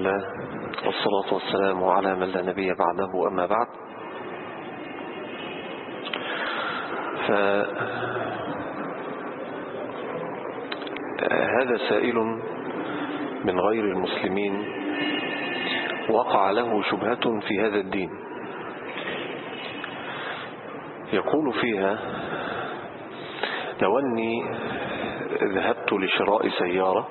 لله والصلاة والسلام على من لا نبي بعده أما بعد فهذا سائل من غير المسلمين وقع له شبهة في هذا الدين يقول فيها لو أني ذهبت لشراء سيارة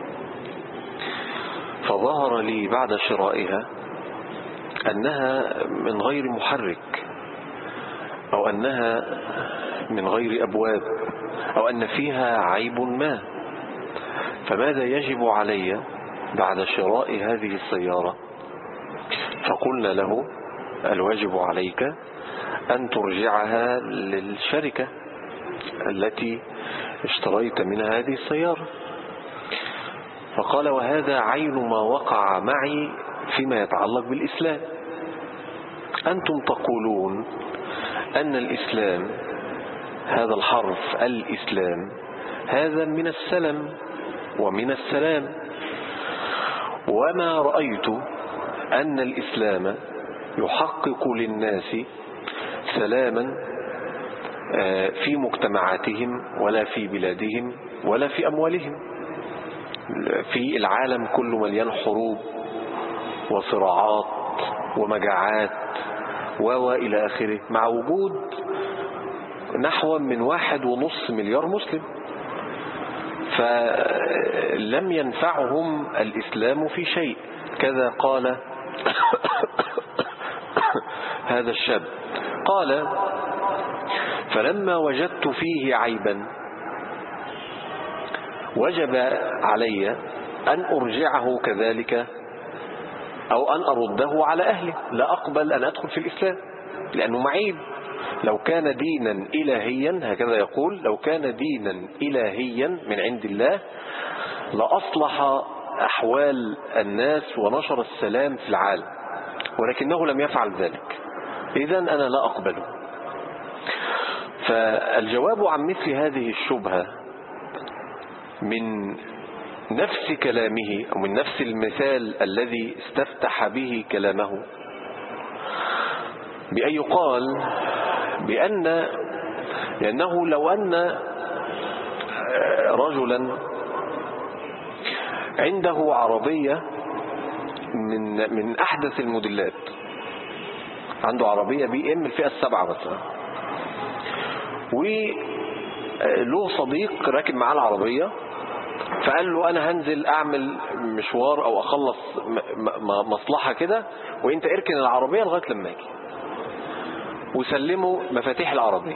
فظهر لي بعد شرائها أنها من غير محرك أو أنها من غير أبواب أو أن فيها عيب ما فماذا يجب علي بعد شراء هذه السيارة فقلنا له الواجب عليك أن ترجعها للشركة التي اشتريت منها هذه السيارة فقال وهذا عين ما وقع معي فيما يتعلق بالإسلام أنتم تقولون أن الإسلام هذا الحرف الإسلام هذا من السلم ومن السلام وما رأيت أن الإسلام يحقق للناس سلاما في مجتمعاتهم ولا في بلادهم ولا في أموالهم في العالم كله مليان حروب وصراعات ومجاعات و إلى آخره مع وجود نحو من واحد ونص مليار مسلم فلم ينفعهم الإسلام في شيء كذا قال هذا الشاب قال فلما وجدت فيه عيبا وجب علي أن أرجعه كذلك أو أن أرده على أهله لا أقبل أن أدخل في الإسلام لأنه معيب لو كان دينا إلهيا هكذا يقول لو كان دينا إلهيا من عند الله لأصلح أحوال الناس ونشر السلام في العالم ولكنه لم يفعل ذلك إذا أنا لا أقبله فالجواب عن مثل هذه الشبهة من نفس كلامه أو من نفس المثال الذي استفتح به كلامه بأن يقال بأن لأنه لو أن رجلا عنده عربية من من أحدث الموديلات عنده عربية بي ام الفئة السبعة مثلا وله صديق راكب معاه العربية فقال له أنا هنزل أعمل مشوار أو أخلص مصلحة كده وإنت اركن العربية لغاية لما أجي وسلموا مفاتيح العربية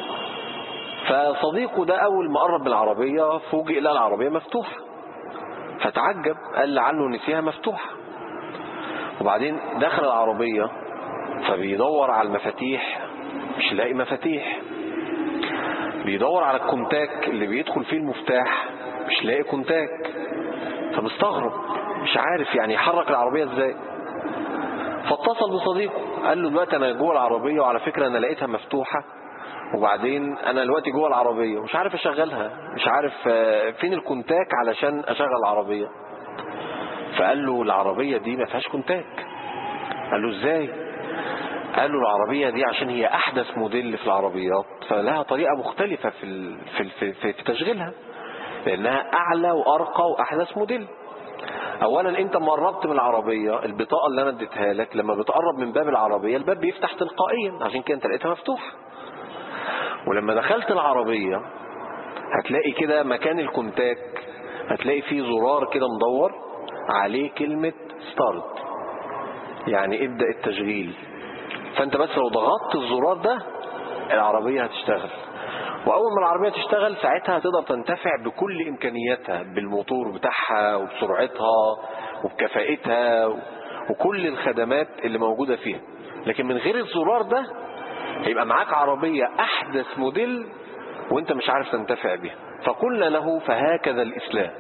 فصديقه ده أول ما قرب بالعربية فوجئ لها العربية مفتوحة فتعجب قال لعله نسيها مفتوحة وبعدين دخل العربية فبيدور على المفاتيح مش لاقي مفاتيح بيدور على الكونتاك اللي بيدخل فيه المفتاح مش لاقي كونتاك فمستغرب مش عارف يعني يحرك العربية ازاي فاتصل بصديقه قال له دلوقتي انا جوه العربية وعلى فكرة انا لقيتها مفتوحة وبعدين انا دلوقتي جوه العربية مش عارف اشغلها مش عارف فين الكونتاك علشان اشغل العربية فقال له العربية دي ما فيهاش كونتاك قال له ازاي قال له العربية دي عشان هي احدث موديل في العربيات فلها طريقة مختلفة في في في, في, في تشغيلها لانها اعلى وارقى واحدث موديل اولا انت ما قربت من العربية البطاقة اللي انا اديتها لك لما بتقرب من باب العربية الباب بيفتح تلقائيا عشان كده انت لقيتها مفتوحة ولما دخلت العربية هتلاقي كده مكان الكونتاك هتلاقي فيه زرار كده مدور عليه كلمة ستارت يعني ابدأ التشغيل فانت بس لو ضغطت الزرار ده العربية هتشتغل وأول ما العربية تشتغل ساعتها هتقدر تنتفع بكل إمكانياتها بالموتور بتاعها وبسرعتها وبكفائتها وكل الخدمات اللي موجودة فيها لكن من غير الزرار ده هيبقى معاك عربية أحدث موديل وانت مش عارف تنتفع بها فقلنا له فهكذا الإسلام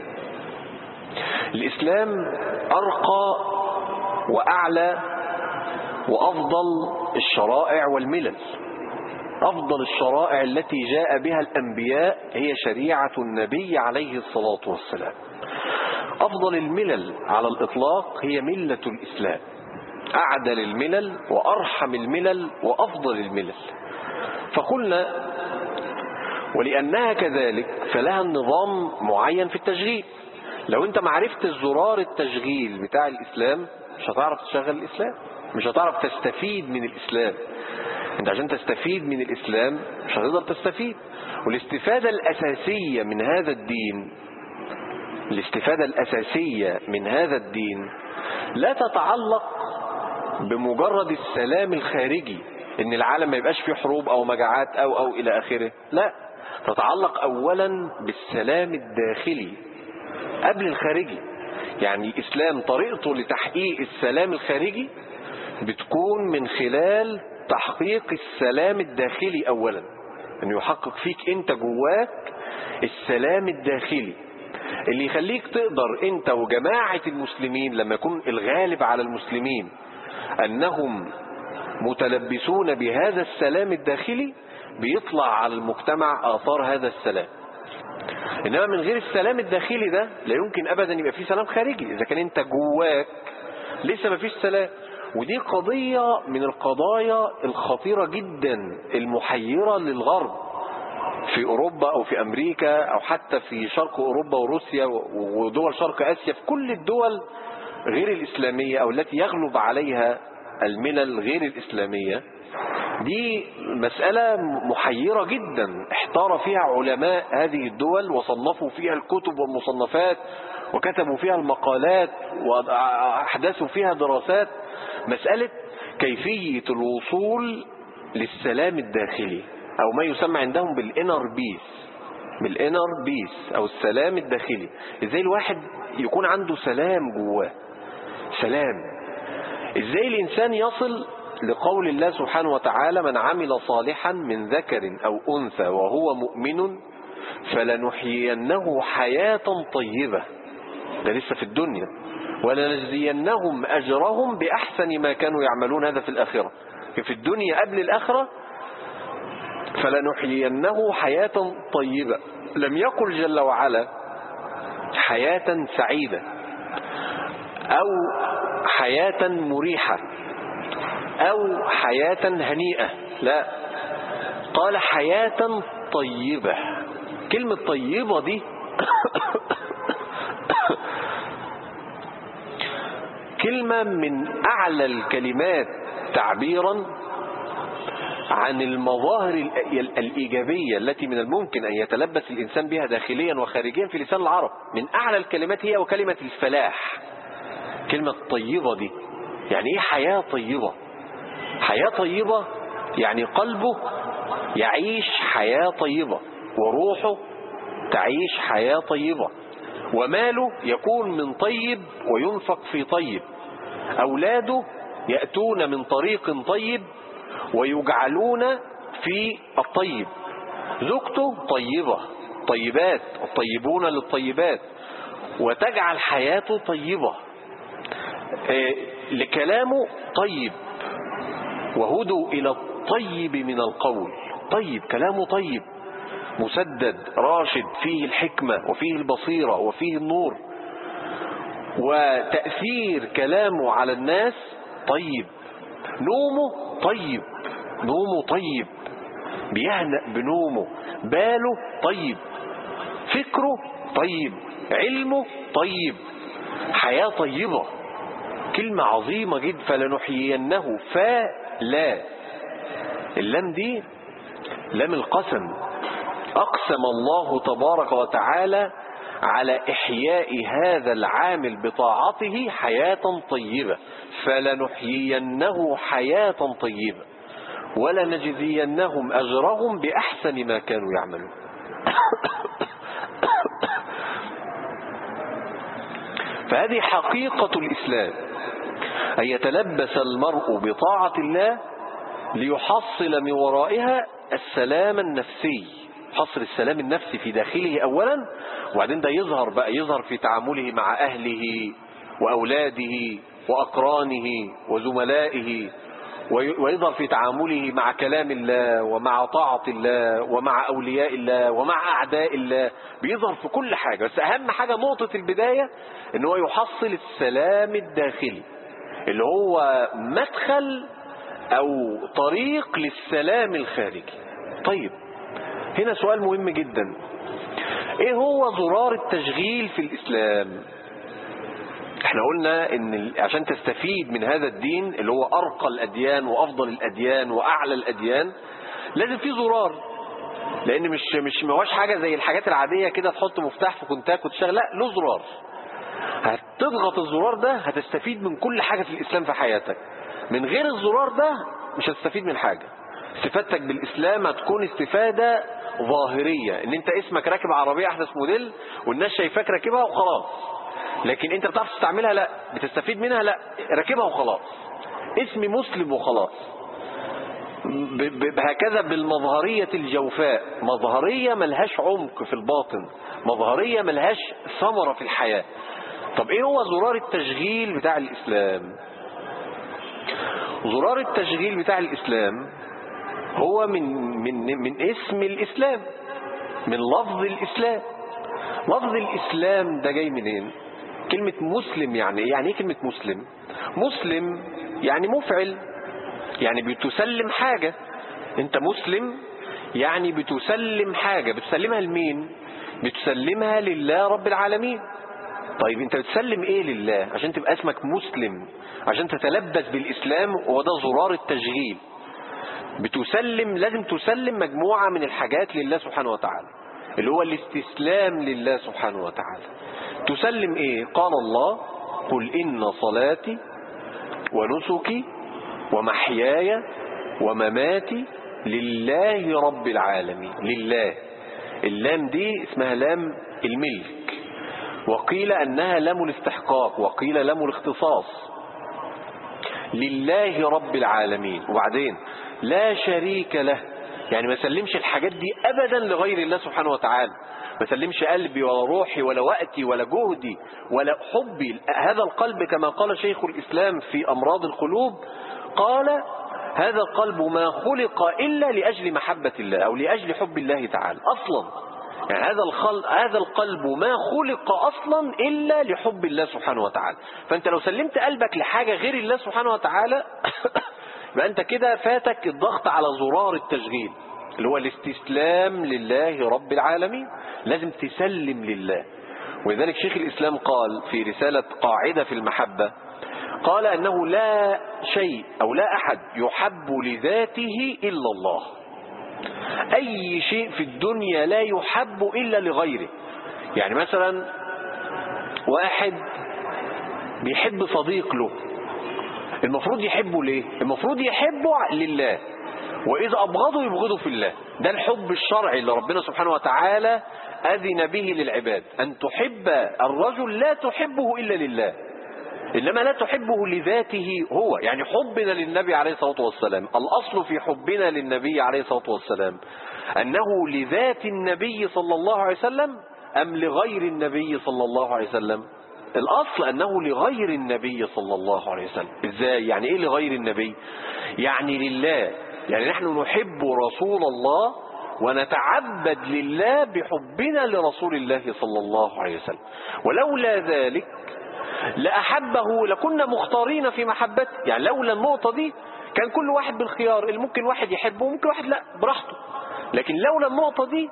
الإسلام أرقى وأعلى وأفضل الشرائع والملل أفضل الشرائع التي جاء بها الأنبياء هي شريعة النبي عليه الصلاة والسلام أفضل الملل على الإطلاق هي ملة الإسلام أعدل الملل وأرحم الملل وأفضل الملل فقلنا ولأنها كذلك فلها نظام معين في التشغيل لو انت معرفت زرار التشغيل بتاع الإسلام مش هتعرف تشغل الإسلام مش هتعرف تستفيد من الإسلام انت عشان تستفيد من الإسلام مش هتقدر تستفيد والاستفادة الأساسية من هذا الدين الاستفادة الأساسية من هذا الدين لا تتعلق بمجرد السلام الخارجي ان العالم ما يبقاش فيه حروب او مجاعات او او الى اخره لا تتعلق اولا بالسلام الداخلي قبل الخارجي يعني الاسلام طريقته لتحقيق السلام الخارجي بتكون من خلال تحقيق السلام الداخلي اولا ان يحقق فيك انت جواك السلام الداخلي اللي يخليك تقدر انت وجماعة المسلمين لما يكون الغالب على المسلمين انهم متلبسون بهذا السلام الداخلي بيطلع على المجتمع آثار هذا السلام إنما من غير السلام الداخلي ده لا يمكن أبدا يبقى فيه سلام خارجي إذا كان أنت جواك لسه ما فيش سلام ودي قضية من القضايا الخطيرة جدا المحيرة للغرب في أوروبا أو في أمريكا أو حتى في شرق أوروبا وروسيا ودول شرق آسيا في كل الدول غير الإسلامية أو التي يغلب عليها الملل غير الإسلامية دي مسألة محيرة جدا احتار فيها علماء هذه الدول وصنفوا فيها الكتب والمصنفات وكتبوا فيها المقالات وأحدثوا فيها دراسات مسألة كيفية الوصول للسلام الداخلي أو ما يسمى عندهم بالإنر بيس بالإنر بيس أو السلام الداخلي إزاي الواحد يكون عنده سلام جواه سلام إزاي الإنسان يصل لقول الله سبحانه وتعالى من عمل صالحا من ذكر أو أنثى وهو مؤمن فلنحيينه حياة طيبة ده لسه في الدنيا ولنجزينهم أجرهم بأحسن ما كانوا يعملون هذا في الآخرة في الدنيا قبل الآخرة فلنحيينه حياة طيبة لم يقل جل وعلا حياة سعيدة أو حياة مريحة أو حياة هنيئة لا قال حياة طيبة كلمة طيبة دي كلمة من أعلى الكلمات تعبيرا عن المظاهر الإيجابية التي من الممكن أن يتلبس الإنسان بها داخليا وخارجيا في لسان العرب من أعلى الكلمات هي وكلمة الفلاح كلمة طيبة دي يعني إيه حياة طيبة حياة طيبة يعني قلبه يعيش حياة طيبة وروحه تعيش حياة طيبة وماله يكون من طيب وينفق في طيب أولاده يأتون من طريق طيب ويجعلون في الطيب زوجته طيبة طيبات الطيبون للطيبات وتجعل حياته طيبة لكلامه طيب وهدوا إلى الطيب من القول طيب كلامه طيب مسدد راشد فيه الحكمة وفيه البصيرة وفيه النور وتأثير كلامه على الناس طيب نومه طيب نومه طيب بيهنأ بنومه باله طيب فكره طيب علمه طيب حياة طيبة كلمة عظيمة جدا فلنحيينه فلا اللام دي لام القسم أقسم الله تبارك وتعالى على إحياء هذا العامل بطاعته حياة طيبة فلنحيينه حياة طيبة ولنجزينهم أجرهم بأحسن ما كانوا يعملون فهذه حقيقة الإسلام أن يتلبس المرء بطاعة الله ليحصل من ورائها السلام النفسي حصر السلام النفسي في داخله أولا وبعدين ده يظهر بقى يظهر في تعامله مع أهله وأولاده وأقرانه وزملائه وي- ويظهر في تعامله مع كلام الله ومع طاعة الله ومع أولياء الله ومع أعداء الله بيظهر في كل حاجة بس أهم حاجة نقطة البداية إن هو يحصل السلام الداخلي اللي هو مدخل أو طريق للسلام الخارجي طيب هنا سؤال مهم جدا ايه هو زرار التشغيل في الاسلام احنا قلنا ان ال- عشان تستفيد من هذا الدين اللي هو ارقى الاديان وافضل الاديان واعلى الاديان لازم في زرار لان مش مش ما هوش حاجه زي الحاجات العاديه كده تحط مفتاح في كونتاك وتشتغل لا له زرار هتضغط الزرار ده هتستفيد من كل حاجه في الاسلام في حياتك من غير الزرار ده مش هتستفيد من حاجه استفادتك بالاسلام هتكون استفاده ظاهريه ان انت اسمك راكب عربيه احدث موديل والناس شايفاك راكبها وخلاص لكن انت بتعرف تستعملها لا بتستفيد منها لا راكبها وخلاص اسمي مسلم وخلاص ب- ب- هكذا بالمظهرية الجوفاء مظهرية ملهاش عمق في الباطن مظهرية ملهاش ثمرة في الحياة طب ايه هو زرار التشغيل بتاع الاسلام زرار التشغيل بتاع الاسلام هو من من من اسم الاسلام من لفظ الاسلام لفظ الاسلام ده جاي منين كلمة مسلم يعني ايه يعني ايه كلمة مسلم مسلم يعني مفعل يعني بتسلم حاجة انت مسلم يعني بتسلم حاجة بتسلمها لمين بتسلمها لله رب العالمين طيب انت بتسلم ايه لله عشان تبقى اسمك مسلم عشان تتلبس بالاسلام وده زرار التشغيل بتسلم لازم تسلم مجموعة من الحاجات لله سبحانه وتعالى اللي هو الاستسلام لله سبحانه وتعالى تسلم ايه قال الله قل ان صلاتي ونسكي ومحياي ومماتي لله رب العالمين لله اللام دي اسمها لام الملك وقيل أنها لام الاستحقاق وقيل لام الاختصاص لله رب العالمين وبعدين لا شريك له يعني ما سلمش الحاجات دي أبدا لغير الله سبحانه وتعالى ما سلمش قلبي ولا روحي ولا وقتي ولا جهدي ولا حبي هذا القلب كما قال شيخ الإسلام في أمراض القلوب قال هذا القلب ما خلق إلا لأجل محبة الله أو لأجل حب الله تعالى أصلا يعني هذا الخلق هذا القلب ما خلق اصلا الا لحب الله سبحانه وتعالى فانت لو سلمت قلبك لحاجه غير الله سبحانه وتعالى يبقى انت كده فاتك الضغط على زرار التشغيل اللي هو الاستسلام لله رب العالمين لازم تسلم لله ولذلك شيخ الاسلام قال في رساله قاعده في المحبه قال انه لا شيء او لا احد يحب لذاته الا الله أي شيء في الدنيا لا يحب إلا لغيره يعني مثلا واحد بيحب صديق له المفروض يحبه ليه المفروض يحبه لله وإذا أبغضه يبغضه في الله ده الحب الشرعي اللي ربنا سبحانه وتعالى أذن به للعباد أن تحب الرجل لا تحبه إلا لله إنما لا تحبه لذاته هو يعني حبنا للنبي عليه الصلاة والسلام الأصل في حبنا للنبي عليه الصلاة والسلام أنه لذات النبي صلى الله عليه وسلم أم لغير النبي صلى الله عليه وسلم الأصل أنه لغير النبي صلى الله عليه وسلم إزاي يعني إيه لغير النبي يعني لله يعني نحن نحب رسول الله ونتعبد لله بحبنا لرسول الله صلى الله عليه وسلم ولولا ذلك لأحبه لكنا مختارين في محبته يعني لولا النقطة دي كان كل واحد بالخيار اللي ممكن واحد يحبه وممكن واحد لا براحته لكن لولا النقطة دي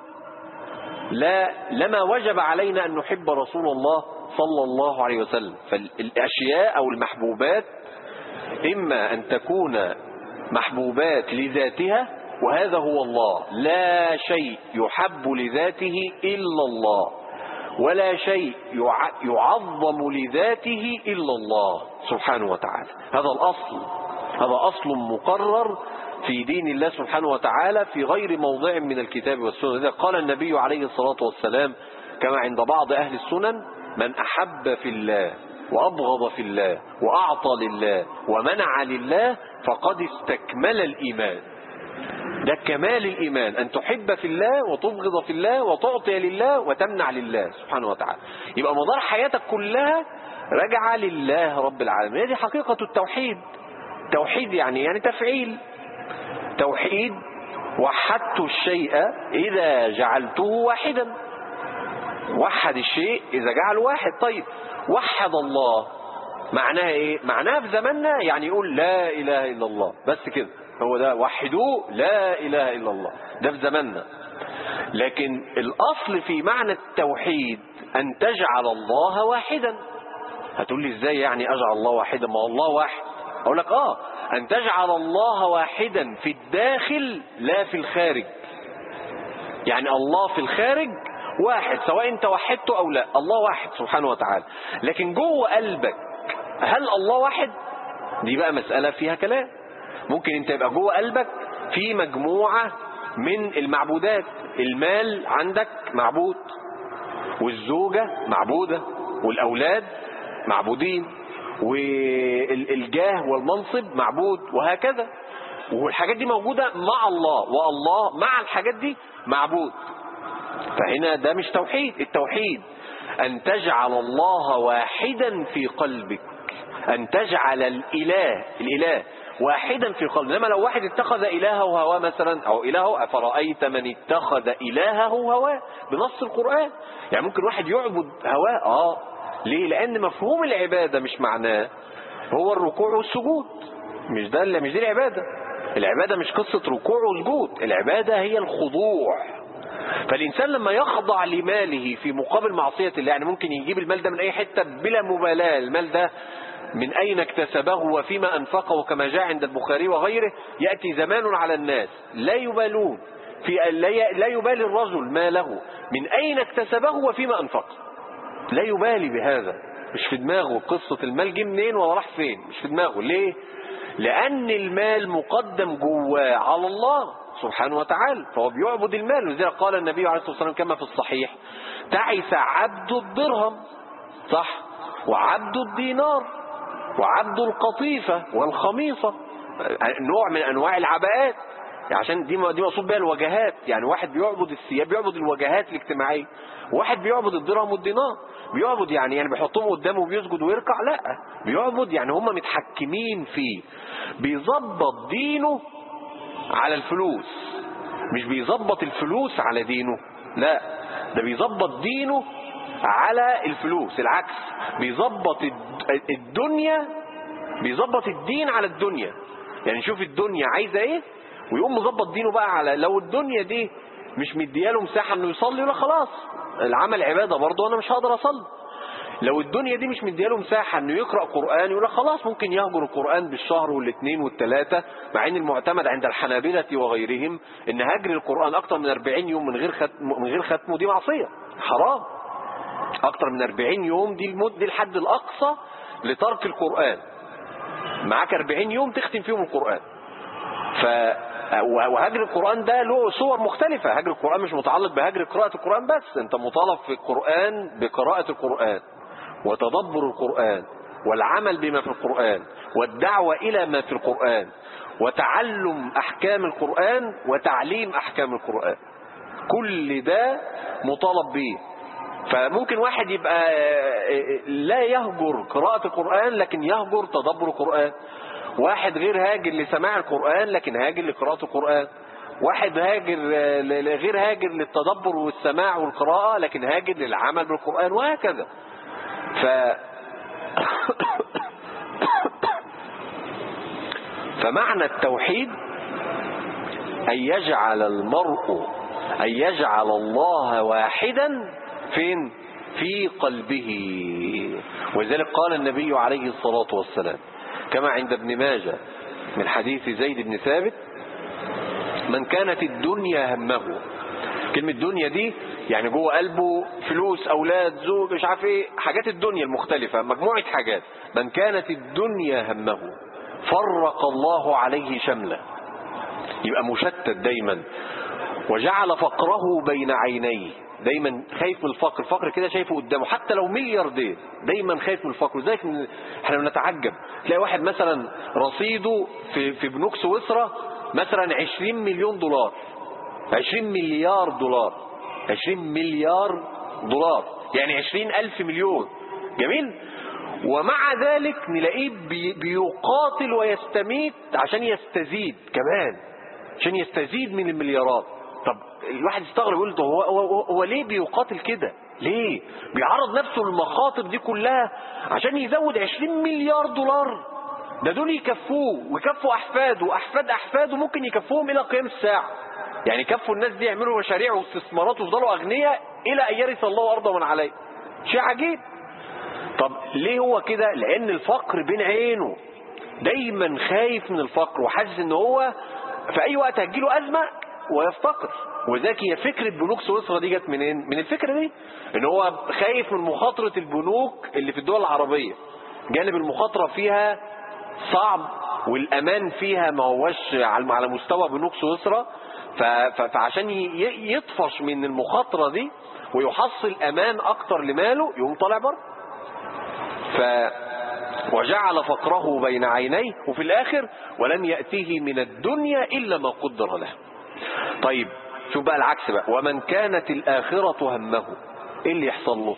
لا لما وجب علينا أن نحب رسول الله صلى الله عليه وسلم فالأشياء أو المحبوبات إما أن تكون محبوبات لذاتها وهذا هو الله لا شيء يحب لذاته إلا الله ولا شيء يعظم لذاته إلا الله سبحانه وتعالى هذا الأصل هذا أصل مقرر في دين الله سبحانه وتعالى في غير موضع من الكتاب والسنة لذا قال النبي عليه الصلاة والسلام كما عند بعض أهل السنن من أحب في الله وأبغض في الله وأعطى لله ومنع لله فقد استكمل الإيمان ده كمال الإيمان أن تحب في الله وتبغض في الله وتعطي لله وتمنع لله سبحانه وتعالى يبقى مدار حياتك كلها راجعة لله رب العالمين هذه حقيقة التوحيد توحيد يعني يعني تفعيل توحيد وحدت الشيء إذا جعلته واحدا وحد الشيء إذا جعله واحد طيب وحد الله معناها إيه معناها في زماننا يعني يقول لا إله إلا الله بس كده هو ده وحدوه لا إله إلا الله ده في زماننا لكن الأصل في معنى التوحيد أن تجعل الله واحدا هتقول لي إزاي يعني أجعل الله واحدا ما الله واحد أقول لك آه أن تجعل الله واحدا في الداخل لا في الخارج يعني الله في الخارج واحد سواء انت وحدته او لا الله واحد سبحانه وتعالى لكن جوه قلبك هل الله واحد دي بقى مسألة فيها كلام ممكن انت يبقى جوه قلبك في مجموعة من المعبودات المال عندك معبود والزوجة معبودة والأولاد معبودين والجاه والمنصب معبود وهكذا والحاجات دي موجودة مع الله والله مع الحاجات دي معبود فهنا ده مش توحيد التوحيد أن تجعل الله واحدا في قلبك أن تجعل الإله الإله واحدا في قلبك لما لو واحد اتخذ إلهه هواه مثلا أو إلهه أفرأيت من اتخذ إلهه هواه بنص القرآن يعني ممكن واحد يعبد هواه آه ليه لأن مفهوم العبادة مش معناه هو الركوع والسجود مش ده اللي مش دي العبادة العبادة مش قصة ركوع وسجود العبادة هي الخضوع فالإنسان لما يخضع لماله في مقابل معصية الله يعني ممكن يجيب المال ده من أي حتة بلا مبالاة المال ده من أين اكتسبه وفيما أنفقه كما جاء عند البخاري وغيره يأتي زمان على الناس لا يبالون في لا يبالي الرجل ماله من أين اكتسبه وفيما أنفقه لا يبالي بهذا مش في دماغه قصة المال جه منين ولا راح فين مش في دماغه ليه لأن المال مقدم جواه على الله سبحانه وتعالى فهو بيعبد المال وزي قال النبي عليه الصلاة والسلام كما في الصحيح تعس عبد الدرهم صح وعبد الدينار وعبد القطيفة والخميصة نوع من أنواع العباءات يعني عشان دي دي مقصود بها الوجهات يعني واحد بيعبد الثياب بيعبد الوجهات الاجتماعيه واحد بيعبد الدرهم والدينار بيعبد يعني يعني بيحطهم قدامه وبيسجد ويركع لا بيعبد يعني هم متحكمين فيه بيظبط دينه على الفلوس مش بيظبط الفلوس على دينه لا ده بيظبط دينه على الفلوس العكس بيظبط الدنيا بيظبط الدين على الدنيا يعني شوف الدنيا عايزه ايه ويقوم مظبط دينه بقى على لو الدنيا دي مش مدياله مساحه انه يصلي ولا خلاص العمل عباده برضه انا مش هقدر اصلي لو الدنيا دي مش مدياله مساحه انه يقرا قران يقول خلاص ممكن يهجر القران بالشهر والاثنين والثلاثه مع ان المعتمد عند الحنابلة وغيرهم ان هجر القران اكتر من 40 يوم من غير ختم من غير ختمه دي معصيه حرام اكتر من 40 يوم دي المد دي الحد الاقصى لترك القران معاك 40 يوم تختم فيهم القران ف وهجر القرآن ده له صور مختلفة هجر القرآن مش متعلق بهجر قراءة القرآن بس انت مطالب في القرآن بقراءة القرآن وتدبر القرآن والعمل بما في القرآن والدعوة إلى ما في القرآن وتعلم أحكام القرآن وتعليم أحكام القرآن كل ده مطالب به فممكن واحد يبقى لا يهجر قراءة القرآن لكن يهجر تدبر القرآن واحد غير هاجر لسماع القرآن لكن هاجر لقراءة القرآن واحد هاجر غير هاجر للتدبر والسماع والقراءة لكن هاجر للعمل بالقرآن وهكذا ف فمعنى التوحيد أن يجعل المرء أن يجعل الله واحدا فين في قلبه ولذلك قال النبي عليه الصلاة والسلام كما عند ابن ماجه من حديث زيد بن ثابت من كانت الدنيا همه كلمة دنيا دي يعني جوه قلبه فلوس أولاد زوج مش عارف ايه حاجات الدنيا المختلفة مجموعة حاجات من كانت الدنيا همه فرق الله عليه شمله يبقى مشتت دايما وجعل فقره بين عينيه دايما خايف من الفقر الفقر كده شايفه قدامه حتى لو ملياردير دايما خايف من الفقر لذلك احنا بنتعجب تلاقي واحد مثلا رصيده في في بنوك سويسرا مثلا 20 مليون دولار 20 مليار دولار 20 مليار دولار يعني 20 ألف مليون جميل ومع ذلك نلاقيه بي- بيقاتل ويستميت عشان يستزيد كمان عشان يستزيد من المليارات طب الواحد يستغرب يقول ده هو, هو, هو ليه بيقاتل كده ليه بيعرض نفسه للمخاطر دي كلها عشان يزود 20 مليار دولار ده دول يكفوه ويكفوا احفاده واحفاد احفاده ممكن يكفوهم الى قيام الساعه يعني يكفوا الناس دي يعملوا مشاريع واستثمارات ويفضلوا اغنياء الى ان يرث الله ارض من عليه شيء عجيب طب ليه هو كده لان الفقر بين عينه دايما خايف من الفقر وحاسس ان هو في اي وقت هتجيله ازمه ويفتقر وذلك هي فكره بنوك سويسرا دي جت منين من الفكره دي ان هو خايف من مخاطره البنوك اللي في الدول العربيه جانب المخاطره فيها صعب والامان فيها ما هوش على على مستوى بنوك سويسرا ف- ف- فعشان ي- يطفش من المخاطره دي ويحصل امان اكتر لماله يقوم طالع بره ف وجعل فقره بين عينيه وفي الآخر ولم يأتيه من الدنيا إلا ما قدر له طيب شوف بقى العكس بقى ومن كانت الآخرة همه إيه اللي يحصل له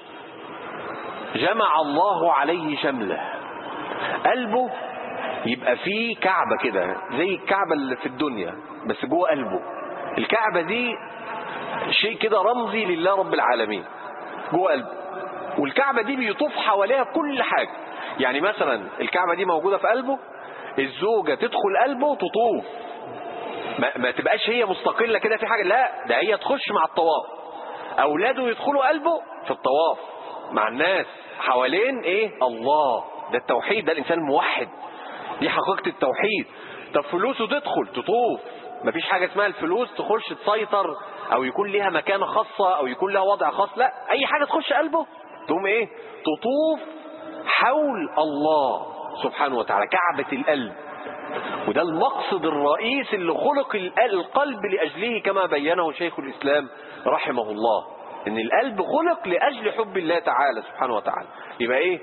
جمع الله عليه شمله قلبه يبقى فيه كعبة كده زي الكعبة اللي في الدنيا بس جوه قلبه الكعبة دي شيء كده رمزي لله رب العالمين جوه قلبه والكعبة دي بيطوف حواليها كل حاجة يعني مثلا الكعبة دي موجودة في قلبه الزوجة تدخل قلبه تطوف ما, ما تبقاش هي مستقلة كده في حاجة لا ده هي تخش مع الطواف أولاده يدخلوا قلبه في الطواف مع الناس حوالين ايه الله ده التوحيد ده الإنسان موحد دي حقيقة التوحيد طب فلوسه تدخل تطوف مفيش حاجة اسمها الفلوس تخش تسيطر او يكون ليها مكانة خاصة او يكون لها وضع خاص لا اي حاجة تخش قلبه تقوم ايه تطوف حول الله سبحانه وتعالى كعبة القلب وده المقصد الرئيس اللي خلق ال- القلب لأجله كما بينه شيخ الإسلام رحمه الله ان القلب خلق لأجل حب الله تعالى سبحانه وتعالى يبقى ايه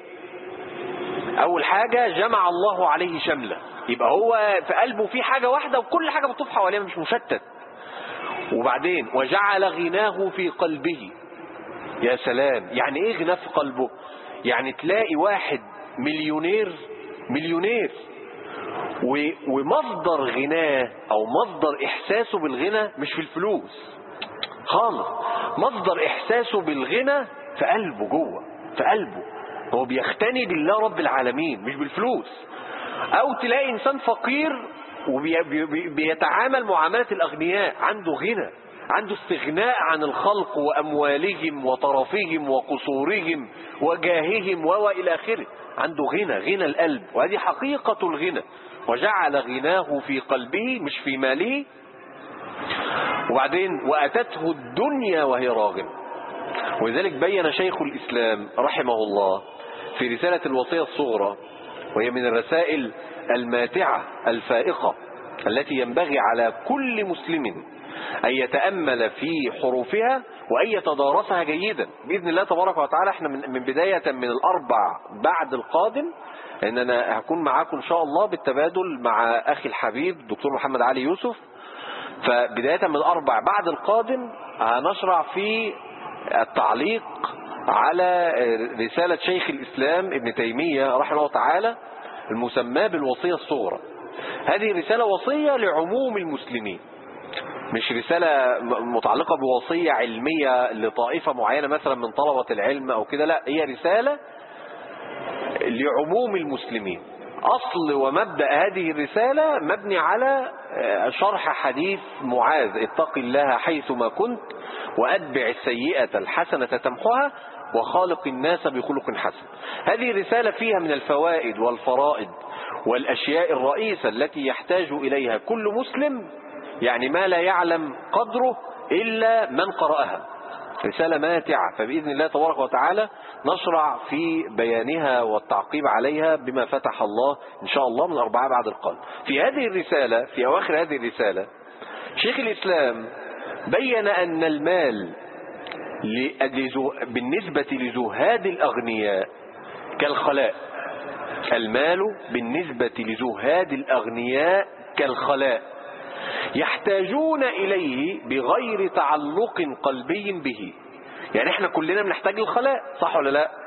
اول حاجة جمع الله عليه شمله يبقى هو في قلبه في حاجة واحدة وكل حاجة بتطوف حواليه مش مشتت وبعدين وجعل غناه في قلبه يا سلام يعني ايه غناه في قلبه يعني تلاقي واحد مليونير مليونير و- ومصدر غناه او مصدر احساسه بالغنى مش في الفلوس خالص مصدر احساسه بالغنى في قلبه جوه في قلبه هو بيختني بالله رب العالمين مش بالفلوس او تلاقي انسان فقير وبيتعامل معاملة الاغنياء عنده غنى عنده استغناء عن الخلق واموالهم وطرفهم وقصورهم وجاههم والى اخره عنده غنى غنى القلب وهذه حقيقة الغنى وجعل غناه في قلبه مش في ماله وبعدين وأتته الدنيا وهي راغمة ولذلك بين شيخ الإسلام رحمه الله في رسالة الوصية الصغرى وهي من الرسائل الماتعة الفائقة التي ينبغي على كل مسلم أن يتأمل في حروفها وأن يتدارسها جيدا بإذن الله تبارك وتعالى احنا من, من بداية من الأربع بعد القادم لأن أنا هكون معاكم إن شاء الله بالتبادل مع أخي الحبيب دكتور محمد علي يوسف فبداية من الأربع بعد القادم هنشرع في التعليق على رسالة شيخ الإسلام ابن تيمية رحمه الله تعالى المسمى بالوصية الصغرى هذه رسالة وصية لعموم المسلمين مش رسالة متعلقة بوصية علمية لطائفة معينة مثلا من طلبة العلم أو كده لا هي رسالة لعموم المسلمين أصل ومبدأ هذه الرسالة مبني على شرح حديث معاذ اتق الله حيثما كنت وأتبع السيئة الحسنة تمحها وخالق الناس بخلق حسن هذه الرسالة فيها من الفوائد والفرائد والأشياء الرئيسة التي يحتاج إليها كل مسلم يعني ما لا يعلم قدره إلا من قرأها رسالة ماتعة فبإذن الله تبارك وتعالى نشرع في بيانها والتعقيب عليها بما فتح الله إن شاء الله من أربعة بعد القادم في هذه الرسالة في أواخر هذه الرسالة شيخ الإسلام بين أن المال بالنسبة لزهاد الأغنياء كالخلاء المال بالنسبة لزهاد الأغنياء كالخلاء يحتاجون إليه بغير تعلق قلبي به يعني احنا كلنا بنحتاج الخلاء صح ولا لا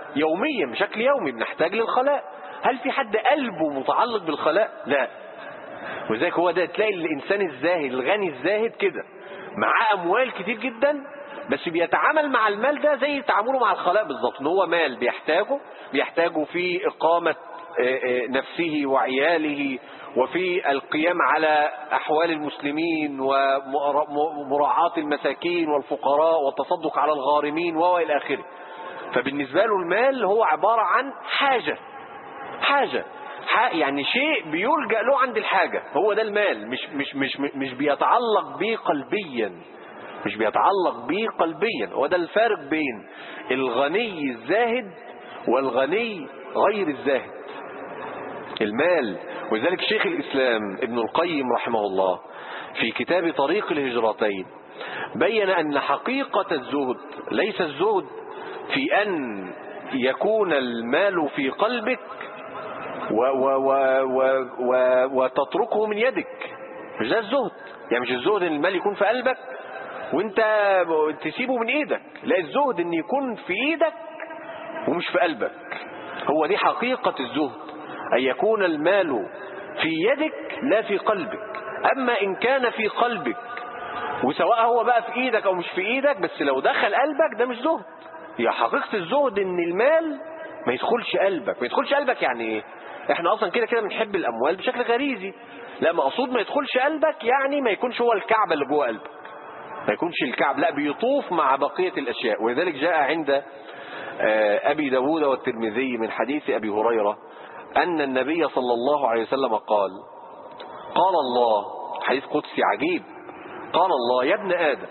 يوميا بشكل يومي بنحتاج للخلاء هل في حد قلبه متعلق بالخلاء لا ولذلك هو ده تلاقي الإنسان الزاهد الغني الزاهد كده معاه أموال كتير جدا بس بيتعامل مع المال ده زي تعامله مع الخلاء بالظبط ان هو مال بيحتاجه بيحتاجه في إقامة نفسه وعياله وفي القيام على أحوال المسلمين ومراعاة المساكين والفقراء والتصدق على الغارمين وإلى آخره فبالنسبة له المال هو عبارة عن حاجة حاجة يعني شيء بيلجأ له عند الحاجة هو ده المال مش مش مش مش بيتعلق به قلبيا مش بيتعلق به قلبيا هو ده الفارق بين الغني الزاهد والغني غير الزاهد المال ولذلك شيخ الإسلام ابن القيم رحمه الله في كتاب طريق الهجرتين بين أن حقيقة الزهد ليس الزهد في أن يكون المال في قلبك و و و و و وتتركه من يدك مش ده الزهد يعني مش الزهد ان المال يكون في قلبك وانت تسيبه من ايدك لا الزهد ان يكون في ايدك ومش في قلبك هو دي حقيقة الزهد أن يكون المال في يدك لا في قلبك أما إن كان في قلبك وسواء هو بقى في إيدك أو مش في إيدك بس لو دخل قلبك ده مش زهد هي حقيقة الزهد إن المال ما يدخلش قلبك ما يدخلش قلبك يعني إيه إحنا أصلا كده كده بنحب الأموال بشكل غريزي لا مقصود ما يدخلش قلبك يعني ما يكونش هو الكعب اللي جوه قلبك ما يكونش الكعب لا بيطوف مع بقية الأشياء ولذلك جاء عند أبي داود والترمذي من حديث أبي هريرة أن النبي صلى الله عليه وسلم قال قال الله حديث قدسي عجيب قال الله يا ابن آدم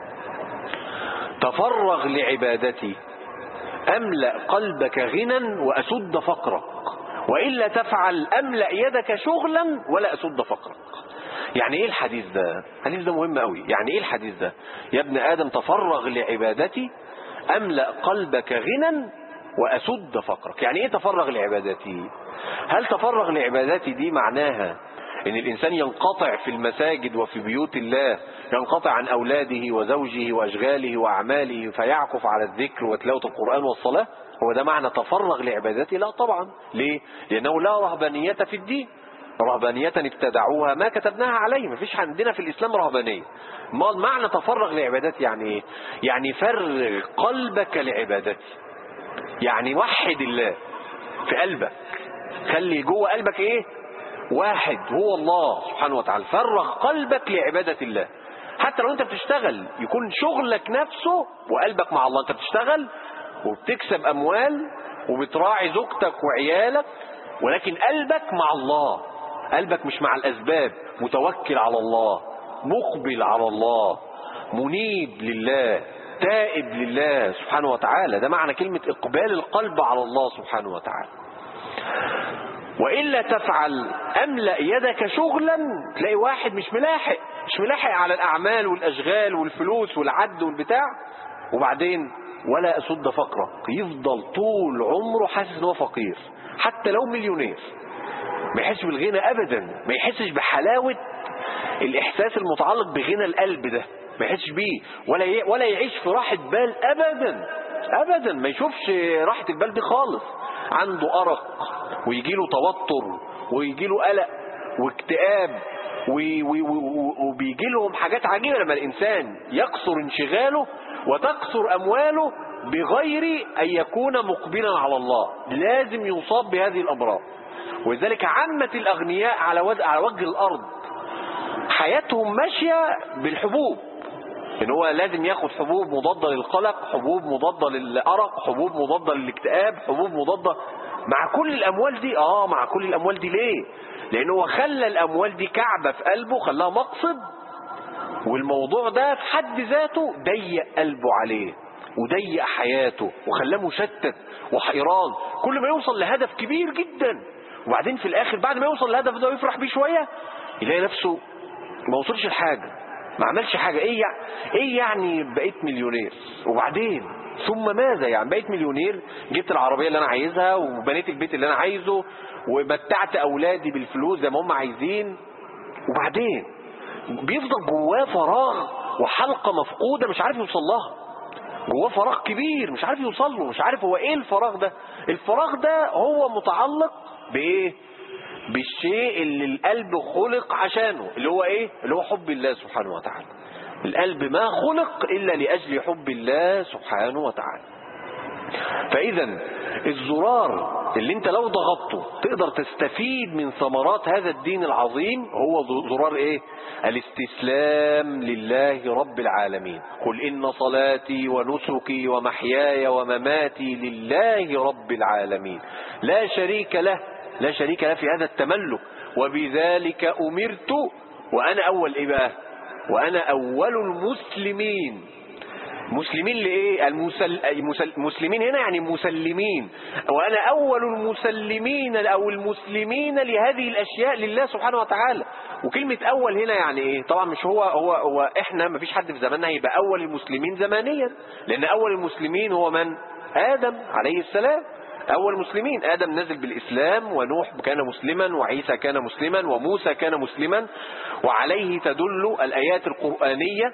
تفرغ لعبادتي أملأ قلبك غنى وأسد فقرك وإلا تفعل أملأ يدك شغلا ولا أسد فقرك يعني ايه الحديث ده الحديث ده مهم قوي يعني ايه الحديث ده يا ابن آدم تفرغ لعبادتي أملأ قلبك غنى وأسد فقرك يعني ايه تفرغ لعبادتي هل تفرغ لعبادتي دي معناها ان الانسان ينقطع في المساجد وفي بيوت الله ينقطع عن اولاده وزوجه واشغاله واعماله فيعكف على الذكر وتلاوه القران والصلاه هو ده معنى تفرغ لعبادتي لا طبعا ليه لانه لا رهبانيه في الدين رهبانية ابتدعوها ما كتبناها عليه ما فيش عندنا في الإسلام رهبانية ما معنى تفرغ لعبادتي يعني إيه يعني فرغ قلبك لعبادتي يعني وحد الله في قلبك خلي جوه قلبك ايه واحد هو الله سبحانه وتعالى فرغ قلبك لعبادة الله حتى لو انت بتشتغل يكون شغلك نفسه وقلبك مع الله انت بتشتغل وبتكسب اموال وبتراعي زوجتك وعيالك ولكن قلبك مع الله قلبك مش مع الاسباب متوكل على الله مقبل على الله منيب لله تائب لله سبحانه وتعالى ده معنى كلمة إقبال القلب على الله سبحانه وتعالى وإلا تفعل أملأ يدك شغلا تلاقي واحد مش ملاحق مش ملاحق على الأعمال والأشغال والفلوس والعد والبتاع وبعدين ولا أسد فقرك يفضل طول عمره حاسس ان هو فقير حتى لو مليونير ما يحسش بالغنى أبدا ما يحسش بحلاوة الإحساس المتعلق بغنى القلب ده ما يحسش بيه ولا ي... ولا يعيش في راحة بال أبدا أبدا ما يشوفش راحة البال دي خالص عنده أرق ويجي له توتر ويجي له قلق واكتئاب وبيجي لهم حاجات عجيبة لما الإنسان يكثر انشغاله وتكثر أمواله بغير أن يكون مقبلا على الله لازم يصاب بهذه الأمراض ولذلك عامة الأغنياء على وجه, على وجه الأرض حياتهم ماشية بالحبوب ان هو لازم ياخد حبوب مضادة للقلق حبوب مضادة للأرق حبوب مضادة للاكتئاب حبوب مضادة مع كل الأموال دي اه مع كل الأموال دي ليه لأنه هو خلى الأموال دي كعبة في قلبه خلاها مقصد والموضوع ده في حد ذاته ضيق قلبه عليه وضيق حياته وخلاه مشتت وحيران كل ما يوصل لهدف كبير جدا وبعدين في الآخر بعد ما يوصل للهدف ده ويفرح بيه شوية يلاقي نفسه ما وصلش لحاجة ما عملش حاجة ايه يعني ايه يعني بقيت مليونير وبعدين ثم ماذا يعني بقيت مليونير جبت العربية اللي انا عايزها وبنيت البيت اللي انا عايزه ومتعت اولادي بالفلوس زي ما هم عايزين وبعدين بيفضل جواه فراغ وحلقة مفقودة مش عارف يوصل لها جواه فراغ كبير مش عارف يوصل له مش عارف هو ايه الفراغ ده الفراغ ده هو متعلق بايه بالشيء اللي القلب خلق عشانه اللي هو ايه اللي هو حب الله سبحانه وتعالى القلب ما خلق الا لاجل حب الله سبحانه وتعالى فاذا الزرار اللي انت لو ضغطته تقدر تستفيد من ثمرات هذا الدين العظيم هو زرار ايه الاستسلام لله رب العالمين قل ان صلاتي ونسكي ومحياي ومماتي لله رب العالمين لا شريك له لا شريك له في هذا التملك وبذلك امرت وانا اول ايه بقى وانا اول المسلمين مسلمين لإيه المسل... المسل... مسلمين هنا يعني مسلمين وأنا أول المسلمين أو المسلمين لهذه الأشياء لله سبحانه وتعالى وكلمة أول هنا يعني إيه طبعا مش هو هو, هو إحنا ما فيش حد في زماننا هيبقى أول المسلمين زمانيا لأن أول المسلمين هو من آدم عليه السلام أول مسلمين آدم نزل بالإسلام ونوح كان مسلما وعيسى كان مسلما وموسى كان مسلما وعليه تدل الآيات القرآنية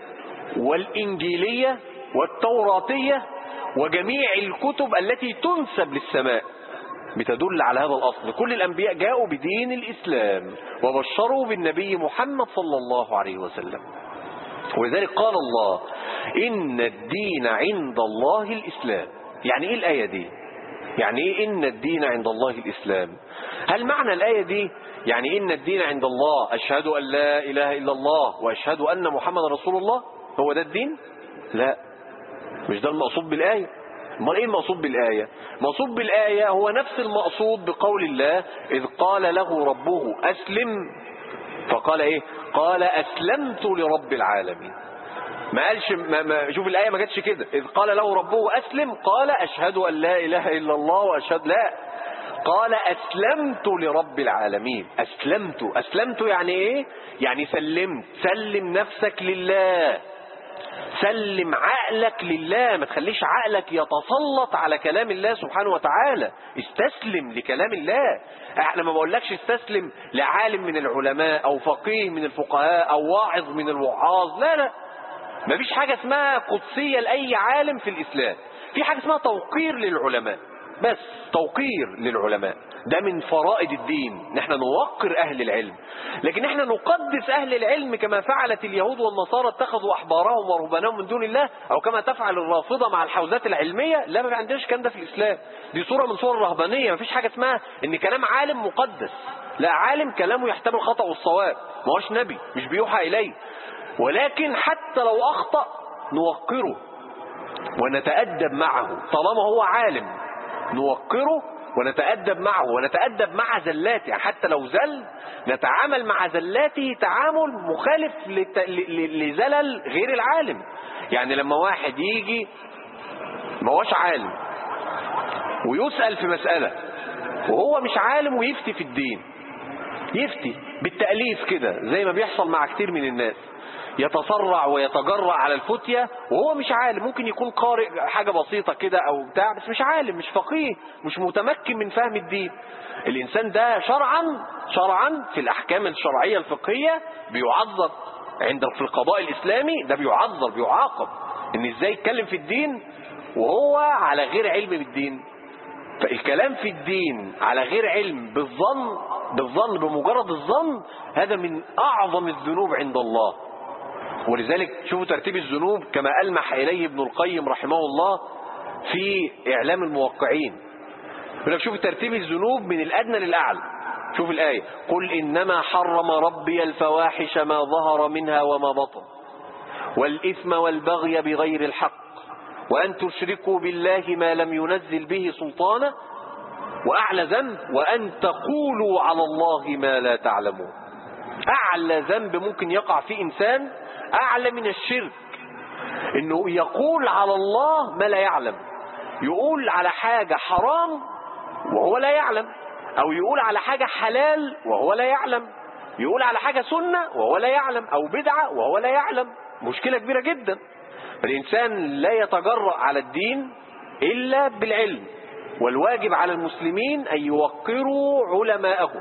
والإنجيلية والتوراتية وجميع الكتب التي تنسب للسماء بتدل على هذا الأصل كل الأنبياء جاءوا بدين الإسلام وبشروا بالنبي محمد صلى الله عليه وسلم ولذلك قال الله إن الدين عند الله الإسلام يعني إيه الآية دي يعني إيه إن الدين عند الله الإسلام هل معنى الآية دي يعني إن الدين عند الله أشهد أن لا إله إلا الله وأشهد أن محمد رسول الله هو ده الدين لا مش ده المقصود بالآية امال ايه المقصود بالآية المقصود بالآية هو نفس المقصود بقول الله إذ قال له ربه أسلم فقال ايه قال أسلمت لرب العالمين ما قالش ما ما شوف الآية ما جاتش كده إذ قال له ربه أسلم قال أشهد أن لا إله إلا الله وأشهد لا قال أسلمت لرب العالمين أسلمت أسلمت يعني إيه يعني سلمت سلم نفسك لله سلم عقلك لله ما تخليش عقلك يتسلط على كلام الله سبحانه وتعالى استسلم لكلام الله احنا ما بقولكش استسلم لعالم من العلماء او فقيه من الفقهاء او واعظ من الوعاظ لا لا ما فيش حاجة اسمها قدسية لأي عالم في الإسلام في حاجة اسمها توقير للعلماء بس توقير للعلماء ده من فرائض الدين نحن نوقر أهل العلم لكن احنا نقدس أهل العلم كما فعلت اليهود والنصارى اتخذوا أحبارهم ورهبانهم من دون الله أو كما تفعل الرافضة مع الحوزات العلمية لا ما عندناش كلام ده في الإسلام دي صورة من صور الرهبانية ما فيش حاجة اسمها ان كلام عالم مقدس لا عالم كلامه يحتمل الخطأ والصواب ما هوش نبي مش بيوحى إليه ولكن حتى لو أخطأ نوقره ونتأدب معه طالما هو عالم نوقره ونتأدب معه ونتأدب مع زلاته يعني حتى لو زل نتعامل مع زلاته تعامل مخالف لت... ل... لزلل غير العالم يعني لما واحد يجي ما هوش عالم ويسأل في مسألة وهو مش عالم ويفتي في الدين يفتي بالتأليف كده زي ما بيحصل مع كتير من الناس يتسرع ويتجرع على الفتية وهو مش عالم ممكن يكون قارئ حاجة بسيطة كده أو بتاع بس مش عالم مش فقيه مش متمكن من فهم الدين الإنسان ده شرعا شرعا في الأحكام الشرعية الفقهية بيعذر عند في القضاء الإسلامي ده بيعذر بيعاقب إن إزاي يتكلم في الدين وهو على غير علم بالدين فالكلام في الدين على غير علم بالظن بالظن بمجرد الظن هذا من أعظم الذنوب عند الله ولذلك شوفوا ترتيب الذنوب كما ألمح إليه ابن القيم رحمه الله في إعلام الموقعين يقول لك شوف ترتيب الذنوب من الأدنى للأعلى شوف الآية قل إنما حرم ربي الفواحش ما ظهر منها وما بطن والإثم والبغي بغير الحق وأن تشركوا بالله ما لم ينزل به سلطانا وأعلى ذنب وأن تقولوا على الله ما لا تعلمون أعلى ذنب ممكن يقع فيه إنسان أعلى من الشرك إنه يقول على الله ما لا يعلم يقول على حاجة حرام وهو لا يعلم أو يقول على حاجة حلال وهو لا يعلم يقول على حاجة سنة وهو لا يعلم أو بدعة وهو لا يعلم مشكلة كبيرة جدا الإنسان لا يتجرأ على الدين إلا بالعلم والواجب على المسلمين أن يوقروا علماءهم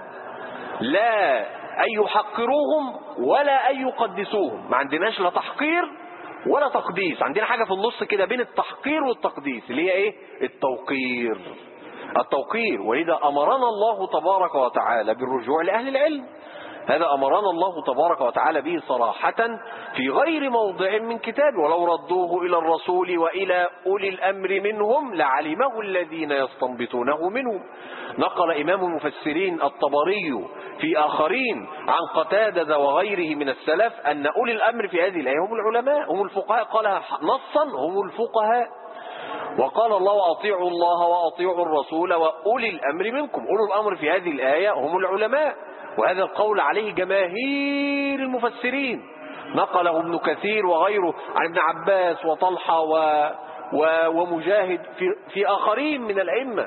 لا أن يحقروهم ولا أن يقدسوهم ما عندناش لا تحقير ولا تقديس عندنا حاجة في النص كده بين التحقير والتقديس اللي هي ايه التوقير التوقير ولذا أمرنا الله تبارك وتعالى بالرجوع لأهل العلم هذا أمرنا الله تبارك وتعالى به صراحة في غير موضع من كتابه ولو ردوه إلى الرسول وإلى أولي الأمر منهم لعلمه الذين يستنبطونه منهم نقل إمام المفسرين الطبري في آخرين عن قتادة وغيره من السلف أن أولي الأمر في هذه الآية هم العلماء هم الفقهاء قالها نصا هم الفقهاء وقال الله وأطيعوا الله وأطيعوا الرسول وأولي الأمر منكم أولو الأمر في هذه الآية هم العلماء وهذا القول عليه جماهير المفسرين نقله ابن كثير وغيره عن ابن عباس وطلحة و و ومجاهد في, في آخرين من الأئمة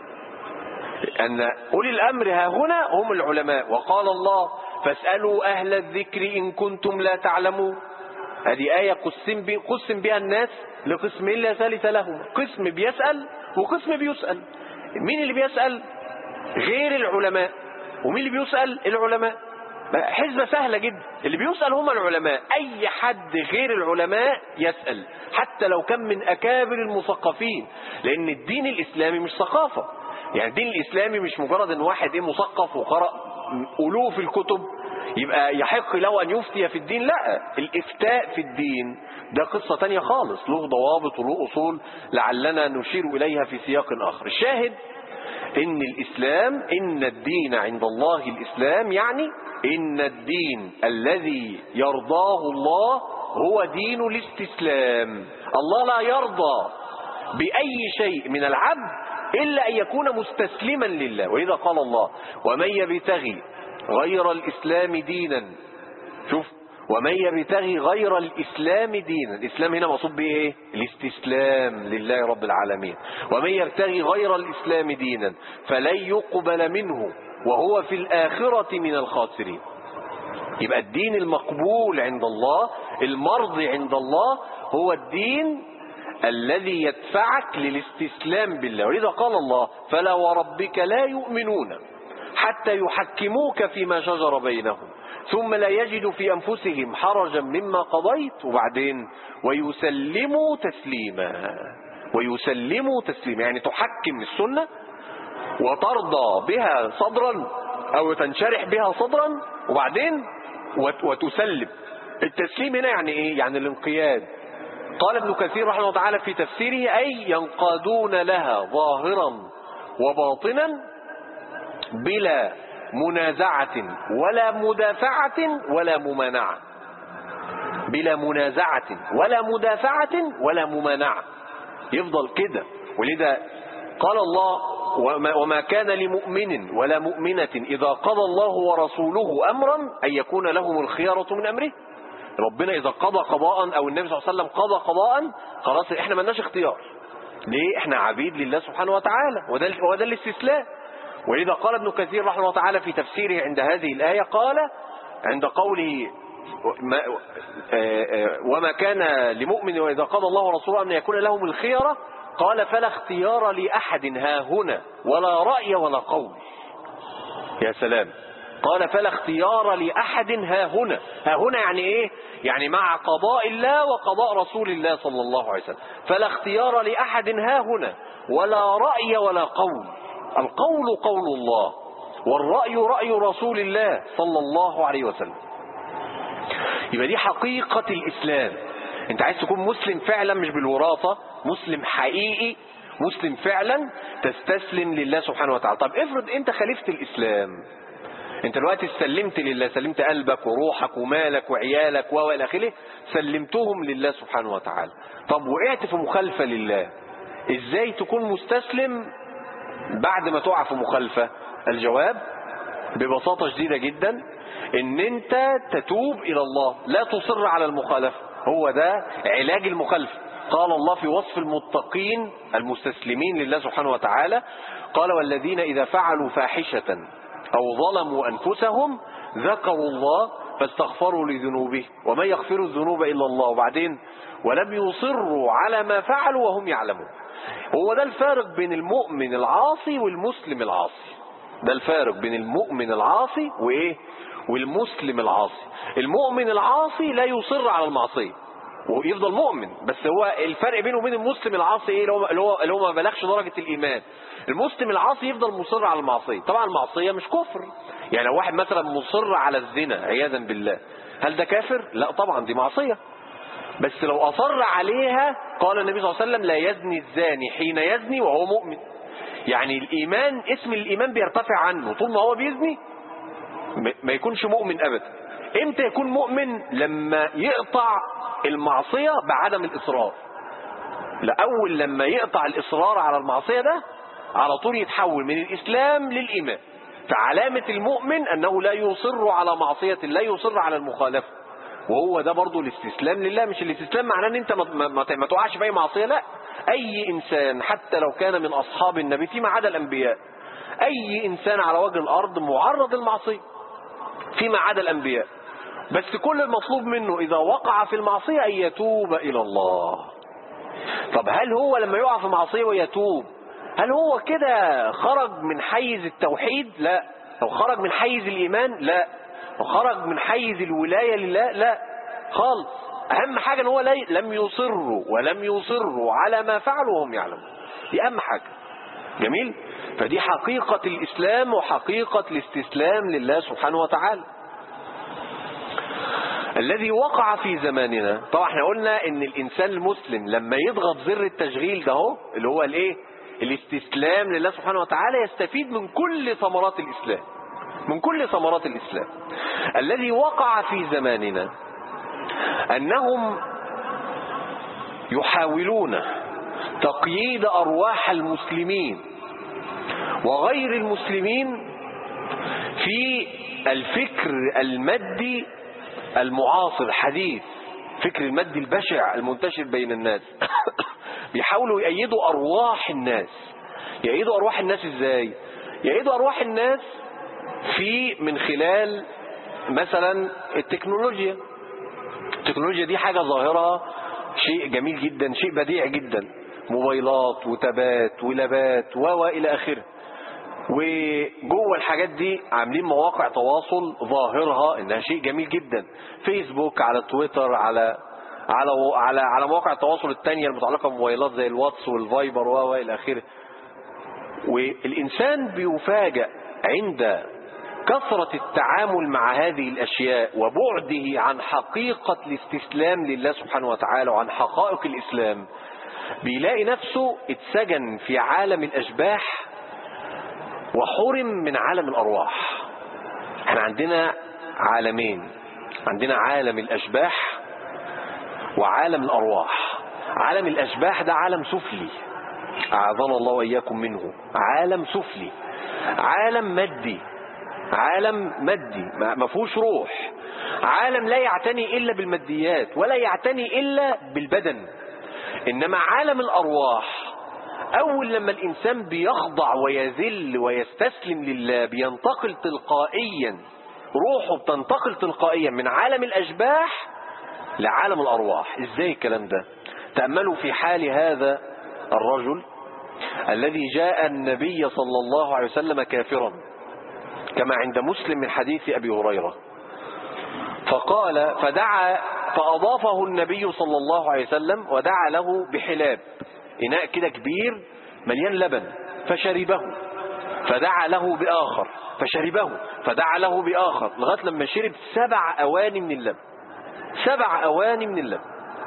أن أولي الأمر ها هنا هم العلماء وقال الله فاسألوا أهل الذكر إن كنتم لا تعلمون هذه آية قسم, بي قسم بها الناس لقسمين لا ثالث لهم قسم بيسأل وقسم بيسأل مين اللي بيسأل غير العلماء ومين اللي بيسأل العلماء حزبة سهلة جدا اللي بيسأل هم العلماء أي حد غير العلماء يسأل حتى لو كان من أكابر المثقفين لأن الدين الإسلامي مش ثقافة يعني الدين الإسلامي مش مجرد أن واحد إيه مثقف وقرأ ألوف الكتب يبقى يحق له أن يفتي في الدين لا الإفتاء في الدين ده قصة تانية خالص له ضوابط وله أصول لعلنا نشير إليها في سياق آخر الشاهد إن الإسلام إن الدين عند الله الإسلام يعني إن الدين الذي يرضاه الله هو دين الاستسلام الله لا يرضى بأي شيء من العبد إلا أن يكون مستسلما لله وإذا قال الله ومن يبتغي غير الإسلام دينا شوف ومن يبتغي غير الإسلام دينا الإسلام هنا مقصود به إيه الاستسلام لله رب العالمين ومن يبتغي غير الإسلام دينا فلن يقبل منه وهو في الآخرة من الخاسرين يبقى الدين المقبول عند الله المرضي عند الله هو الدين الذي يدفعك للاستسلام بالله ولذا قال الله فلا وربك لا يؤمنون حتى يحكموك فيما شجر بينهم ثم لا يجدوا في أنفسهم حرجا مما قضيت وبعدين ويسلموا تسليما ويسلموا تسليما يعني تحكم السنة وترضى بها صدرا أو تنشرح بها صدرا وبعدين وتسلم التسليم هنا يعني إيه يعني الانقياد قال ابن كثير رحمه الله تعالى في تفسيره أي ينقادون لها ظاهرا وباطنا بلا منازعة ولا مدافعة ولا ممانعة بلا منازعة ولا مدافعة ولا ممانعة يفضل كده ولذا قال الله وما, وما كان لمؤمن ولا مؤمنة إذا قضى الله ورسوله أمرا أن يكون لهم الخيارة من أمره ربنا إذا قضى قضاء أو النبي صلى الله عليه وسلم قضى قضاء خلاص إحنا ملناش اختيار ليه إحنا عبيد لله سبحانه وتعالى وده, وده الاستسلام ولذا قال ابن كثير رحمه الله تعالى في تفسيره عند هذه الآية قال عند قوله وما كان لمؤمن وإذا قضى الله ورسوله أن يكون لهم الخيرة قال فلا اختيار لأحد ها هنا ولا رأي ولا قول يا سلام قال فلا اختيار لأحد ها هنا ها هنا يعني ايه يعني مع قضاء الله وقضاء رسول الله صلى الله عليه وسلم فلا اختيار لأحد ها هنا ولا رأي ولا قول القول قول الله والرأي رأي رسول الله صلى الله عليه وسلم يبقى دي حقيقة الإسلام انت عايز تكون مسلم فعلا مش بالوراثة مسلم حقيقي مسلم فعلا تستسلم لله سبحانه وتعالى طب افرض انت خالفت الإسلام انت دلوقتي سلمت لله سلمت قلبك وروحك ومالك وعيالك والى اخره سلمتهم لله سبحانه وتعالى طب وقعت في مخالفة لله ازاي تكون مستسلم بعد ما تقع في مخالفة الجواب ببساطة شديدة جدا ان انت تتوب الى الله لا تصر على المخالفة هو ده علاج المخالفة قال الله في وصف المتقين المستسلمين لله سبحانه وتعالى قال والذين إذا فعلوا فاحشة أو ظلموا أنفسهم ذكروا الله فاستغفروا لذنوبه وما يغفر الذنوب إلا الله وبعدين ولم يصروا على ما فعلوا وهم يعلمون هو ده الفارق بين المؤمن العاصي والمسلم العاصي ده الفارق بين المؤمن العاصي وإيه والمسلم العاصي المؤمن العاصي لا يصر على المعصية ويفضل مؤمن بس هو الفرق بينه وبين المسلم العاصي ايه اللي هو اللي هو, اللي هو ما بلغش درجه الايمان المسلم العاصي يفضل مصر على المعصيه طبعا المعصيه مش كفر يعني لو واحد مثلا مصر على الزنا عياذا بالله هل ده كافر لا طبعا دي معصيه بس لو اصر عليها قال النبي صلى الله عليه وسلم لا يزني الزاني حين يزني وهو مؤمن يعني الايمان اسم الايمان بيرتفع عنه طول ما هو بيزني ما يكونش مؤمن ابدا امتى يكون مؤمن لما يقطع المعصية بعدم الإصرار لأول لما يقطع الإصرار على المعصية ده على طول يتحول من الإسلام للإيمان فعلامة المؤمن أنه لا يصر على معصية لا يصر على المخالفة وهو ده برضو الاستسلام لله مش الاستسلام معناه ان انت ما, ما, ما, ما تقعش في اي معصية لا اي انسان حتى لو كان من اصحاب النبي فيما عدا الانبياء اي انسان على وجه الارض معرض للمعصية فيما عدا الانبياء بس كل المطلوب منه إذا وقع في المعصية أن يتوب إلى الله طب هل هو لما يقع في معصية ويتوب هل هو كده خرج من حيز التوحيد لا لو خرج من حيز الإيمان لا لو خرج من حيز الولاية لله لا خالص أهم حاجة أن هو لم يصروا ولم يصروا على ما فعلوا وهم يعلمون دي أهم حاجة جميل فدي حقيقة الإسلام وحقيقة الاستسلام لله سبحانه وتعالى الذي وقع في زماننا طبعا احنا قلنا ان الانسان المسلم لما يضغط زر التشغيل ده هو اللي هو الايه الاستسلام لله سبحانه وتعالى يستفيد من كل ثمرات الاسلام من كل ثمرات الاسلام الذي وقع في زماننا انهم يحاولون تقييد ارواح المسلمين وغير المسلمين في الفكر المادي المعاصر الحديث فكر المد البشع المنتشر بين الناس بيحاولوا يأيدوا أرواح الناس يأيدوا أرواح الناس إزاي يأيدوا أرواح الناس في من خلال مثلا التكنولوجيا التكنولوجيا دي حاجة ظاهرة شيء جميل جدا شيء بديع جدا موبايلات وتبات ولابات و إلى آخره وجوه الحاجات دي عاملين مواقع تواصل ظاهرها انها شيء جميل جدا فيسبوك على تويتر على على على على مواقع التواصل التانية المتعلقة بموبايلات زي الواتس والفايبر و الى اخره والانسان بيفاجأ عند كثرة التعامل مع هذه الاشياء وبعده عن حقيقة الاستسلام لله سبحانه وتعالى وعن حقائق الاسلام بيلاقي نفسه اتسجن في عالم الاشباح وحرم من عالم الأرواح احنا عندنا عالمين عندنا عالم الأشباح وعالم الأرواح عالم الأشباح ده عالم سفلي أعاذنا الله وإياكم منه عالم سفلي عالم مادي عالم مادي ما فيهوش روح عالم لا يعتني إلا بالماديات ولا يعتني إلا بالبدن إنما عالم الأرواح أول لما الإنسان بيخضع ويذل ويستسلم لله بينتقل تلقائيا روحه بتنتقل تلقائيا من عالم الأشباح لعالم الأرواح إزاي الكلام ده تأملوا في حال هذا الرجل الذي جاء النبي صلى الله عليه وسلم كافرا كما عند مسلم من حديث أبي هريرة فقال فدعا فأضافه النبي صلى الله عليه وسلم ودعا له بحلاب إناء كده كبير مليان لبن فشربه فدعا له بآخر فشربه فدعا له بآخر لغاية لما شرب سبع أواني من اللبن سبع أواني من اللبن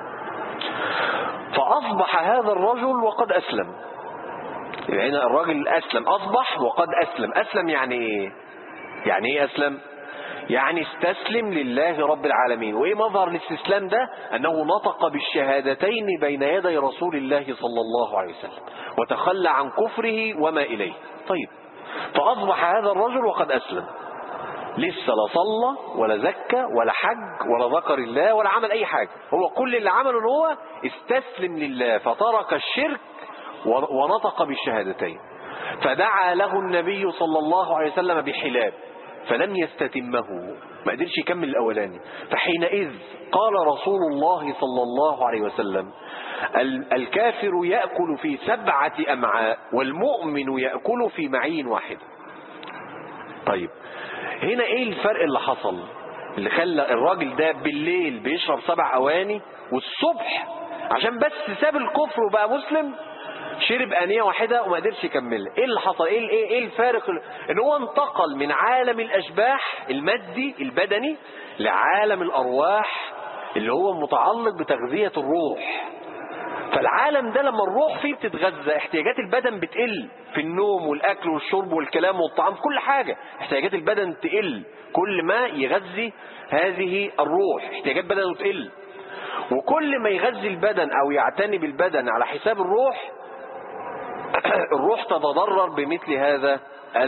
فأصبح هذا الرجل وقد أسلم يعني الراجل أسلم أصبح وقد أسلم أسلم يعني إيه يعني إيه أسلم يعني استسلم لله رب العالمين وإيه مظهر الاستسلام ده أنه نطق بالشهادتين بين يدي رسول الله صلى الله عليه وسلم وتخلى عن كفره وما إليه طيب فأصبح هذا الرجل وقد أسلم لسه لا صلى ولا زكى ولا حج ولا ذكر الله ولا عمل أي حاجة هو كل اللي عمله هو استسلم لله فترك الشرك ونطق بالشهادتين فدعا له النبي صلى الله عليه وسلم بحلاب فلم يستتمه ما قدرش يكمل الأولاني فحينئذ قال رسول الله صلى الله عليه وسلم الكافر يأكل في سبعة أمعاء والمؤمن يأكل في معين واحد طيب هنا ايه الفرق اللي حصل اللي خلى الراجل ده بالليل بيشرب سبع اواني والصبح عشان بس ساب الكفر وبقى مسلم شرب آنية واحدة وما قدرش يكملها ايه اللي حصل ايه ايه ايه الفارق ان هو انتقل من عالم الاشباح المادي البدني لعالم الارواح اللي هو متعلق بتغذية الروح فالعالم ده لما الروح فيه بتتغذى احتياجات البدن بتقل في النوم والاكل والشرب والكلام والطعام كل حاجة احتياجات البدن تقل كل ما يغذي هذه الروح احتياجات بدنه تقل وكل ما يغذي البدن او يعتني بالبدن على حساب الروح الروح تتضرر بمثل هذا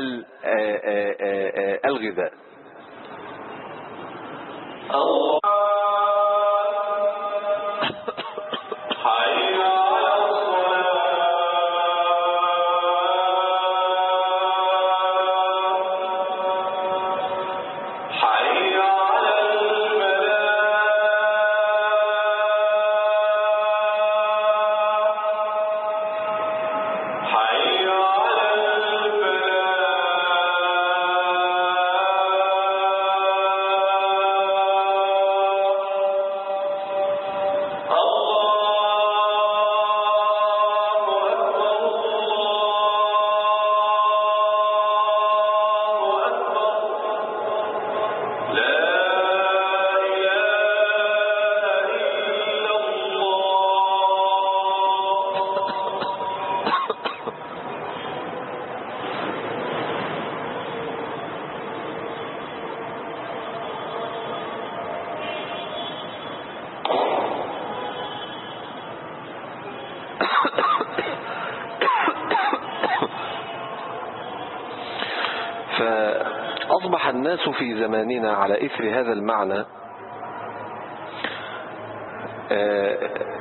الغذاء الله حي على الصلاة حي على الفلاح حي على الفلاح الله أكبر الله أكبر لا إله إلا الله فأصبح الناس في زماننا على إثر هذا المعنى آه،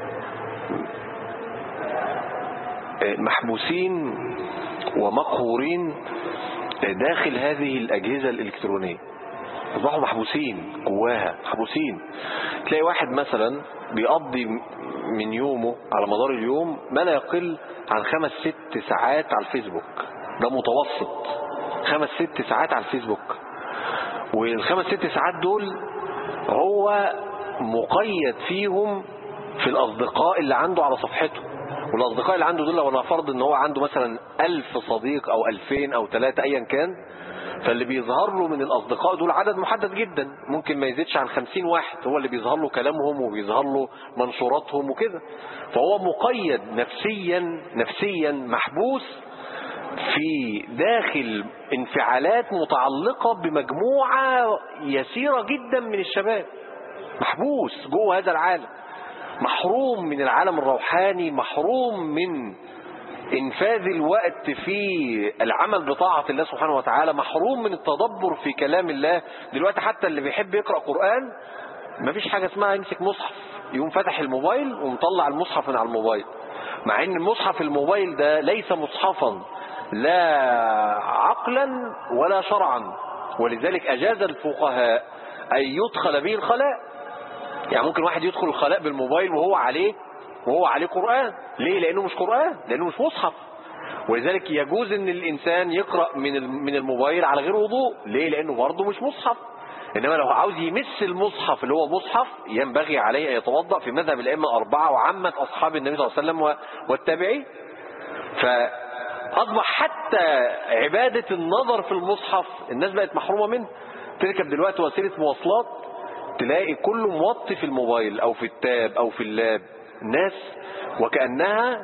آه، محبوسين ومقهورين داخل هذه الأجهزة الإلكترونية أصبحوا محبوسين جواها محبوسين تلاقي واحد مثلا بيقضي من يومه على مدار اليوم ما لا يقل عن خمس ست ساعات على الفيسبوك ده متوسط خمس ست ساعات على الفيسبوك والخمس ست ساعات دول هو مقيد فيهم في الأصدقاء اللي عنده على صفحته والأصدقاء اللي عنده دول لو أنا فرض إن هو عنده مثلا ألف صديق أو ألفين أو ثلاثة أيا كان فاللي بيظهر له من الأصدقاء دول عدد محدد جدا ممكن ما يزيدش عن خمسين واحد هو اللي بيظهر له كلامهم وبيظهر له منشوراتهم وكده فهو مقيد نفسيا نفسيا محبوس في داخل انفعالات متعلقة بمجموعة يسيرة جدا من الشباب محبوس جوه هذا العالم محروم من العالم الروحاني محروم من انفاذ الوقت في العمل بطاعة الله سبحانه وتعالى محروم من التدبر في كلام الله دلوقتي حتى اللي بيحب يقرأ قرآن مفيش حاجة اسمها يمسك مصحف يقوم فتح الموبايل ومطلع المصحف من على الموبايل مع ان المصحف الموبايل ده ليس مصحفا لا عقلا ولا شرعا ولذلك أجاز الفقهاء أن يدخل به الخلاء يعني ممكن واحد يدخل الخلاء بالموبايل وهو عليه وهو عليه قرآن ليه لأنه مش قرآن لأنه مش مصحف ولذلك يجوز ان الإنسان يقرأ من من الموبايل على غير وضوء ليه لأنه برضه مش مصحف إنما لو عاوز يمس المصحف اللي هو مصحف ينبغي عليه أن يتوضأ في مذهب الأئمة الأربعة وعامة أصحاب النبي صلى الله عليه وسلم والتابعين فأصبح حتى عبادة النظر في المصحف الناس بقت محرومة منه تركب دلوقتي وسيلة مواصلات تلاقي كله موطي في الموبايل أو في التاب أو في اللاب ناس وكأنها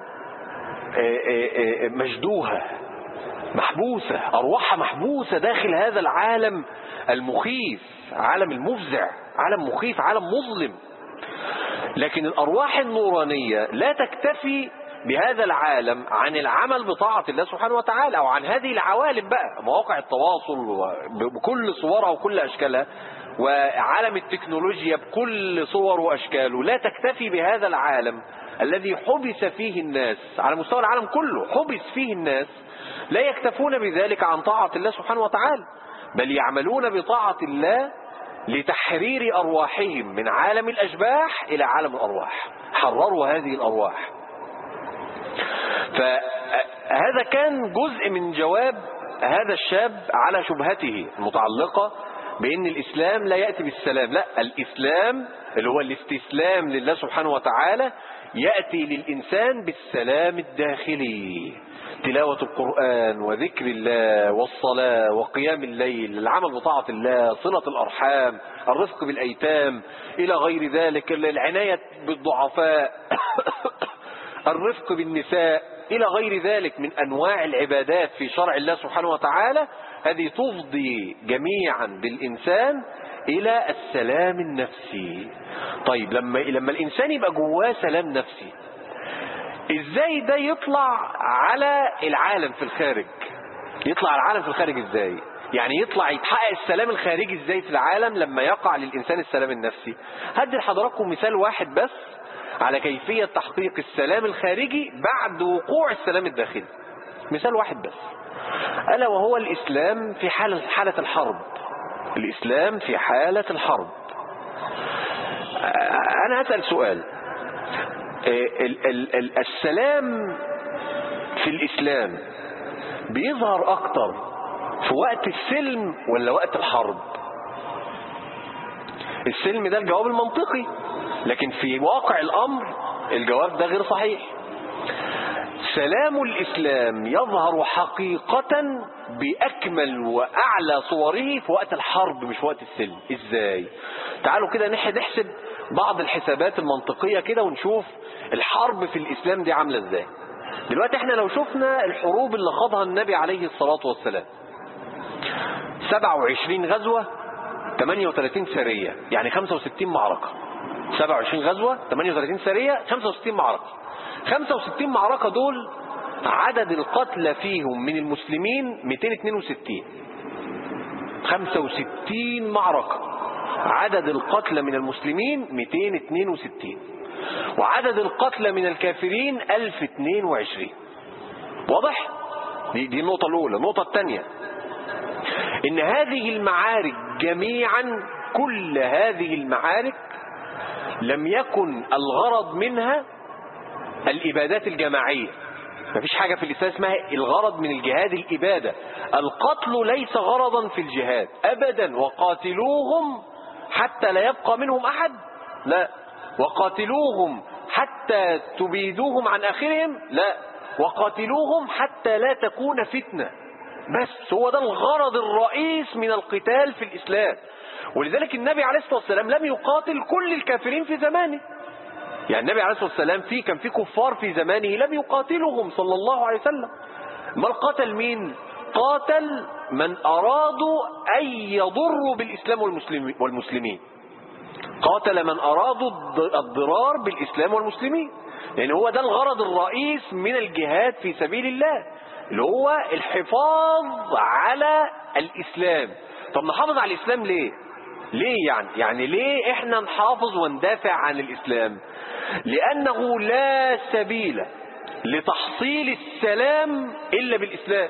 مشدوهة محبوسة أرواحها محبوسة داخل هذا العالم المخيف عالم المفزع عالم مخيف عالم مظلم لكن الأرواح النورانية لا تكتفي بهذا العالم عن العمل بطاعة الله سبحانه وتعالى أو عن هذه العوالم بقى مواقع التواصل بكل صورها وكل أشكالها وعالم التكنولوجيا بكل صور وأشكاله لا تكتفي بهذا العالم الذي حبس فيه الناس على مستوى العالم كله حبس فيه الناس لا يكتفون بذلك عن طاعة الله سبحانه وتعالى بل يعملون بطاعة الله لتحرير أرواحهم من عالم الأشباح إلى عالم الأرواح حرروا هذه الأرواح فهذا كان جزء من جواب هذا الشاب على شبهته المتعلقة بأن الإسلام لا يأتي بالسلام لا الإسلام اللي هو الاستسلام لله سبحانه وتعالى يأتي للإنسان بالسلام الداخلي تلاوة القرآن وذكر الله والصلاة وقيام الليل العمل بطاعة الله صلة الأرحام الرفق بالأيتام إلى غير ذلك العناية بالضعفاء الرفق بالنساء إلى غير ذلك من أنواع العبادات في شرع الله سبحانه وتعالى هذه تفضي جميعا بالإنسان إلى السلام النفسي طيب لما لما الإنسان يبقى جواه سلام نفسي ازاي ده يطلع على العالم في الخارج يطلع على العالم في الخارج ازاي يعني يطلع يتحقق السلام الخارجي ازاي في العالم لما يقع للإنسان السلام النفسي هدي لحضراتكم مثال واحد بس على كيفية تحقيق السلام الخارجي بعد وقوع السلام الداخلي مثال واحد بس ألا وهو الإسلام في حالة, حالة الحرب الإسلام في حالة الحرب أنا هسأل سؤال ال ال ال السلام في الإسلام بيظهر أكتر في وقت السلم ولا وقت الحرب السلم ده الجواب المنطقي لكن في واقع الأمر الجواب ده غير صحيح سلام الإسلام يظهر حقيقة بأكمل وأعلى صوره في وقت الحرب مش وقت السلم إزاي تعالوا كده نحسب بعض الحسابات المنطقية كده ونشوف الحرب في الإسلام دي عاملة إزاي دلوقتي احنا لو شفنا الحروب اللي خاضها النبي عليه الصلاة والسلام 27 غزوة 38 سرية يعني 65 معركة 27 غزوة 38 سرية 65 معركة 65 معركة دول عدد القتلى فيهم من المسلمين 262 65 معركة عدد القتلى من المسلمين 262 وعدد القتلى من الكافرين 1022 واضح؟ دي, دي النقطة الأولى النقطة الثانية إن هذه المعارك جميعا كل هذه المعارك لم يكن الغرض منها الإبادات الجماعية مفيش حاجة في الإسلام اسمها الغرض من الجهاد الإبادة القتل ليس غرضا في الجهاد أبدا وقاتلوهم حتى لا يبقى منهم أحد لا وقاتلوهم حتى تبيدوهم عن آخرهم لا وقاتلوهم حتى لا تكون فتنة بس هو ده الغرض الرئيس من القتال في الإسلام ولذلك النبي عليه الصلاة والسلام لم يقاتل كل الكافرين في زمانه يعني النبي عليه الصلاة والسلام في كان في كفار في زمانه لم يقاتلهم صلى الله عليه وسلم ما قاتل مين قاتل من أرادوا أن يضروا بالإسلام والمسلمين قاتل من أرادوا الضرار بالإسلام والمسلمين لأن هو ده الغرض الرئيس من الجهاد في سبيل الله اللي هو الحفاظ على الإسلام طب نحافظ على الإسلام ليه ليه يعني يعني ليه احنا نحافظ وندافع عن الإسلام لأنه لا سبيل لتحصيل السلام إلا بالإسلام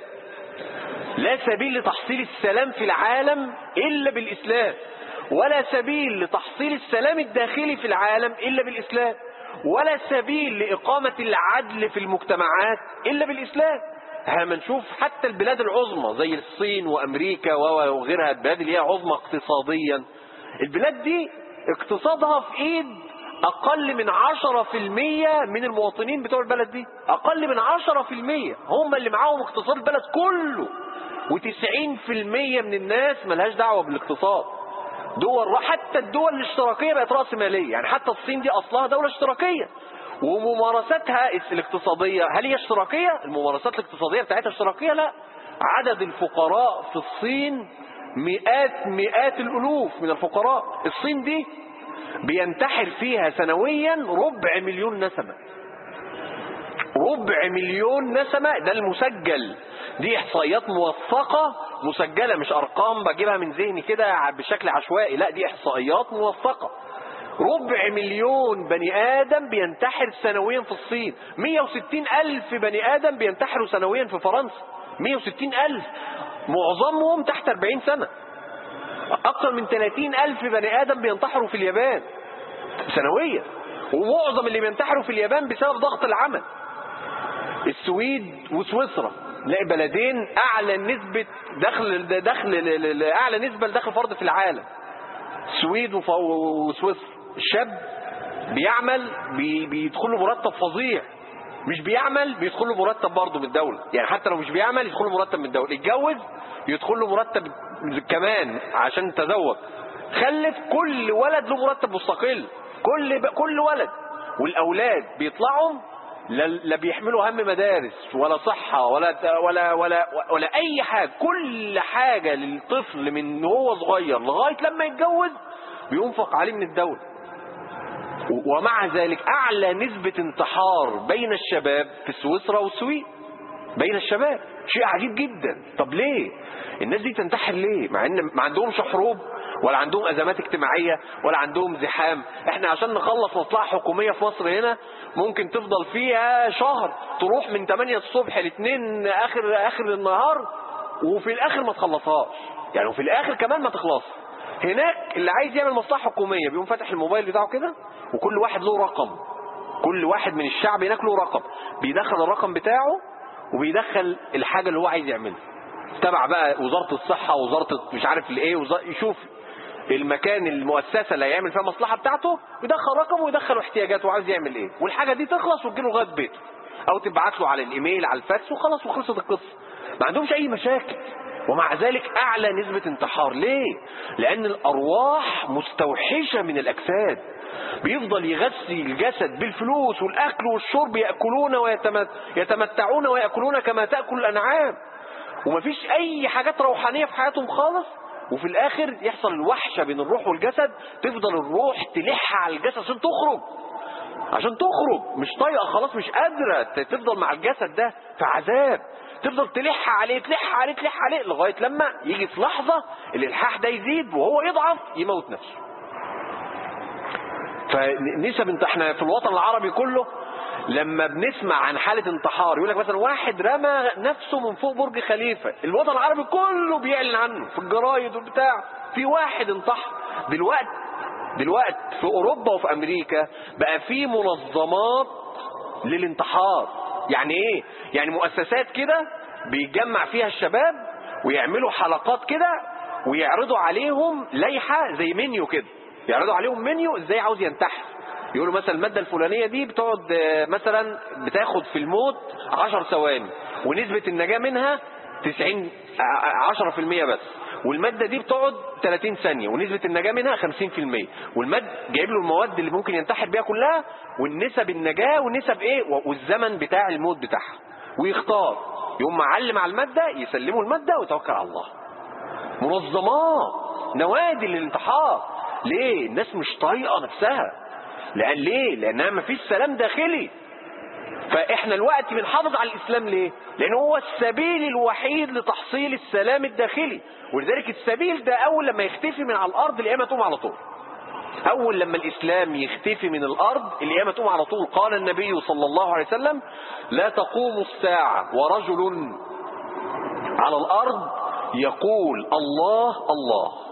لا سبيل لتحصيل السلام في العالم إلا بالإسلام ولا سبيل لتحصيل السلام الداخلي في العالم إلا بالإسلام ولا سبيل لإقامة العدل في المجتمعات إلا بالإسلام احنا نشوف حتى البلاد العظمى زي الصين وأمريكا وغيرها البلاد اللي هي عظمى اقتصاديا البلاد دي اقتصادها في ايد اقل من عشرة في المية من المواطنين بتوع البلد دي اقل من عشرة في المية هم اللي معاهم اقتصاد البلد كله وتسعين في المية من الناس ملهاش دعوة بالاقتصاد دول حتى الدول الاشتراكية بقت رأس مالية يعني حتى الصين دي اصلها دولة اشتراكية وممارساتها الاقتصادية هل هي اشتراكية الممارسات الاقتصادية بتاعتها اشتراكية لا عدد الفقراء في الصين مئات مئات الألوف من الفقراء الصين دي بينتحر فيها سنويا ربع مليون نسمة ربع مليون نسمة ده المسجل دي احصائيات موثقة مسجلة مش ارقام بجيبها من ذهني كده بشكل عشوائي لا دي احصائيات موثقة ربع مليون بني آدم بينتحر سنويا في الصين 160 ألف بني آدم بينتحروا سنويا في فرنسا 160 ألف معظمهم تحت 40 سنة أكثر من 30 ألف بني آدم بينتحروا في اليابان سنويا ومعظم اللي بينتحروا في اليابان بسبب ضغط العمل السويد وسويسرا نلاقي بلدين اعلى نسبه دخل دخل اعلى نسبه لدخل فرد في العالم السويد وف- وسويسرا الشاب بيعمل بي بيدخل له مرتب فظيع مش بيعمل بيدخل له مرتب برضه من الدوله يعني حتى لو مش بيعمل يدخل له مرتب من الدوله يتجوز يدخل له مرتب كمان عشان تزوج خلف كل ولد له مرتب مستقل كل ب... كل ولد والاولاد بيطلعوا لا, لا بيحملوا هم مدارس ولا صحه ولا ولا ولا ولا اي حاجه كل حاجه للطفل من هو صغير لغايه لما يتجوز بينفق عليه من الدوله ومع ذلك أعلى نسبة انتحار بين الشباب في سويسرا والسويد بين الشباب شيء عجيب جدا طب ليه الناس دي تنتحر ليه مع ان ما عندهمش حروب ولا عندهم ازمات اجتماعيه ولا عندهم زحام احنا عشان نخلص مصلحه حكوميه في مصر هنا ممكن تفضل فيها شهر تروح من 8 الصبح ل 2 اخر اخر النهار وفي الاخر ما تخلصهاش يعني وفي الاخر كمان ما تخلص هناك اللي عايز يعمل مصلحه حكوميه بيقوم فاتح الموبايل بتاعه كده وكل واحد له رقم كل واحد من الشعب هناك له رقم بيدخل الرقم بتاعه وبيدخل الحاجه اللي هو عايز يعملها تبع بقى وزاره الصحه وزاره مش عارف الايه وزارة يشوف المكان المؤسسه اللي هيعمل فيها المصلحه بتاعته يدخل رقمه ويدخل احتياجاته وعايز يعمل ايه والحاجه دي تخلص وتجيله لغايه بيته او تبعت له على الايميل على الفاكس وخلاص وخلصت القصه ما عندهمش اي مشاكل ومع ذلك اعلى نسبه انتحار ليه لان الارواح مستوحشه من الاجساد بيفضل يغذي الجسد بالفلوس والاكل والشرب ياكلون ويتمتعون وياكلون كما تاكل الانعام ومفيش اي حاجات روحانيه في حياتهم خالص وفي الاخر يحصل الوحشه بين الروح والجسد تفضل الروح تلح على الجسد عشان تخرج عشان تخرج مش طايقه خلاص مش قادره تفضل مع الجسد ده في عذاب تفضل تلح عليه تلح عليه تلح عليه لغايه لما يجي في لحظه الالحاح ده يزيد وهو يضعف يموت نفسه فنسب انت احنا في الوطن العربي كله لما بنسمع عن حالة انتحار يقول لك مثلا واحد رمى نفسه من فوق برج خليفة الوطن العربي كله بيعلن عنه في الجرايد والبتاع في واحد انتحر دلوقتي دلوقتي في اوروبا وفي امريكا بقى في منظمات للانتحار يعني ايه يعني مؤسسات كده بيجمع فيها الشباب ويعملوا حلقات كده ويعرضوا عليهم لائحه زي منيو كده يعرضوا عليهم منيو ازاي عاوز ينتحر يقولوا مثلا الماده الفلانيه دي بتقعد آه، مثلا بتاخد في الموت 10 ثواني ونسبه النجاه منها 90 آه، 10% بس والماده دي بتقعد 30 ثانيه ونسبه النجاه منها 50% والماد جايب له المواد اللي ممكن ينتحر بيها كلها والنسب النجاه والنسب ايه و- والزمن بتاع الموت بتاعها ويختار يقوم معلم على الماده يسلموا الماده ويتوكل على الله منظمات نوادي للانتحار ليه الناس مش طايقه نفسها لان ليه لانها ما فيش سلام داخلي فاحنا الوقت بنحافظ على الاسلام ليه لان هو السبيل الوحيد لتحصيل السلام الداخلي ولذلك السبيل ده اول لما يختفي من على الارض القيامه تقوم على طول اول لما الاسلام يختفي من الارض القيامه تقوم على طول قال النبي صلى الله عليه وسلم لا تقوم الساعه ورجل على الارض يقول الله الله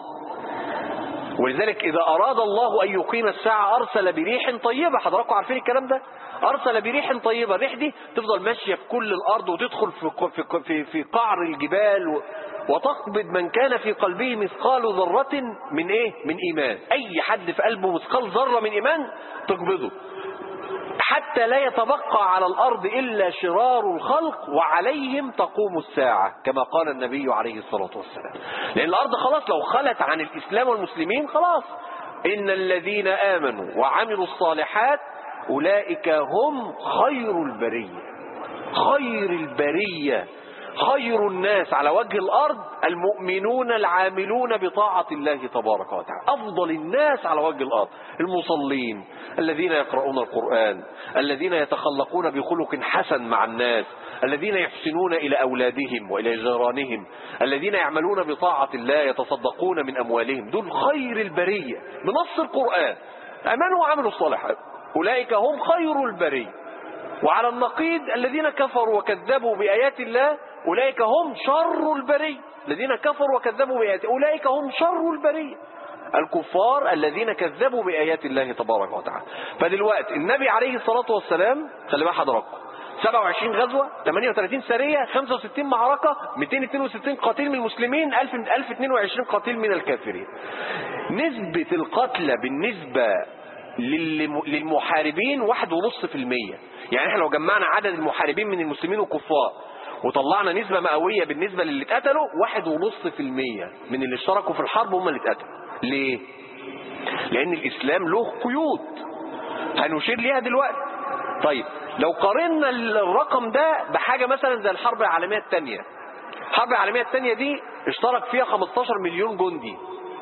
ولذلك إذا أراد الله أن يقيم الساعة أرسل بريح طيبة حضراتكم عارفين الكلام ده أرسل بريح طيبة الريح دي تفضل ماشية في كل الأرض وتدخل في في في, في قعر الجبال و وتقبض من كان في قلبه مثقال ذرة من إيه؟ من إيمان أي حد في قلبه مثقال ذرة من إيمان تقبضه حتى لا يتبقى على الأرض إلا شرار الخلق وعليهم تقوم الساعة كما قال النبي عليه الصلاة والسلام لأن الأرض خلاص لو خلت عن الإسلام والمسلمين خلاص إن الذين آمنوا وعملوا الصالحات أولئك هم خير البرية خير البرية خير الناس على وجه الأرض المؤمنون العاملون بطاعة الله تبارك وتعالى أفضل الناس على وجه الأرض المصلين الذين يقرؤون القرآن الذين يتخلقون بخلق حسن مع الناس الذين يحسنون إلى أولادهم وإلى جيرانهم الذين يعملون بطاعة الله يتصدقون من أموالهم دول خير البرية بنص القرآن أمنوا وعملوا الصالحات أولئك هم خير البرية وعلى النقيض الذين كفروا وكذبوا بآيات الله أولئك هم شر البرية الذين كفروا وكذبوا بآيات أولئك هم شر البرية الكفار الذين كذبوا بآيات الله تبارك وتعالى فدلوقتي النبي عليه الصلاة والسلام خلي بقى حضراتكم 27 غزوة 38 سرية 65 معركة 262 قتيل من المسلمين 1000 1022 قتيل من الكافرين نسبة القتلى بالنسبة للم- للمحاربين واحد ونص في المية يعني احنا لو جمعنا عدد المحاربين من المسلمين والكفار وطلعنا نسبة مئوية بالنسبة للي اتقتلوا واحد ونص في المية من اللي اشتركوا في الحرب هم اللي اتقتلوا ليه؟ لأن الإسلام له قيود هنشير ليها دلوقتي طيب لو قارنا الرقم ده بحاجة مثلا زي الحرب العالمية الثانية الحرب العالمية الثانية دي اشترك فيها 15 مليون جندي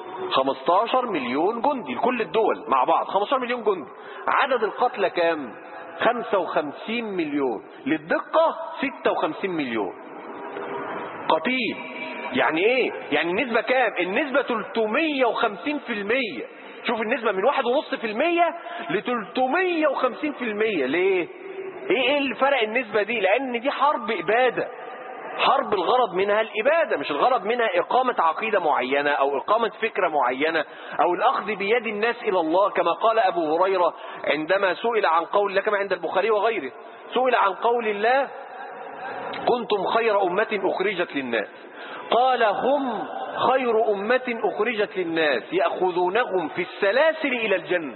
15 مليون جندي لكل الدول مع بعض 15 مليون جندي عدد القتلى كام 55 مليون للدقة 56 مليون قتيل يعني ايه يعني النسبة كام النسبة 350% شوف النسبة من واحد ونص في المية ل 350 في المية ليه ايه ايه اللي فرق النسبة دي لان دي حرب ابادة حرب الغرض منها الإبادة مش الغرض منها إقامة عقيدة معينة أو إقامة فكرة معينة أو الأخذ بيد الناس إلى الله كما قال أبو هريرة عندما سئل عن قول الله كما عند البخاري وغيره سئل عن قول الله كنتم خير أمة أخرجت للناس قال هم خير أمة أخرجت للناس يأخذونهم في السلاسل إلى الجنة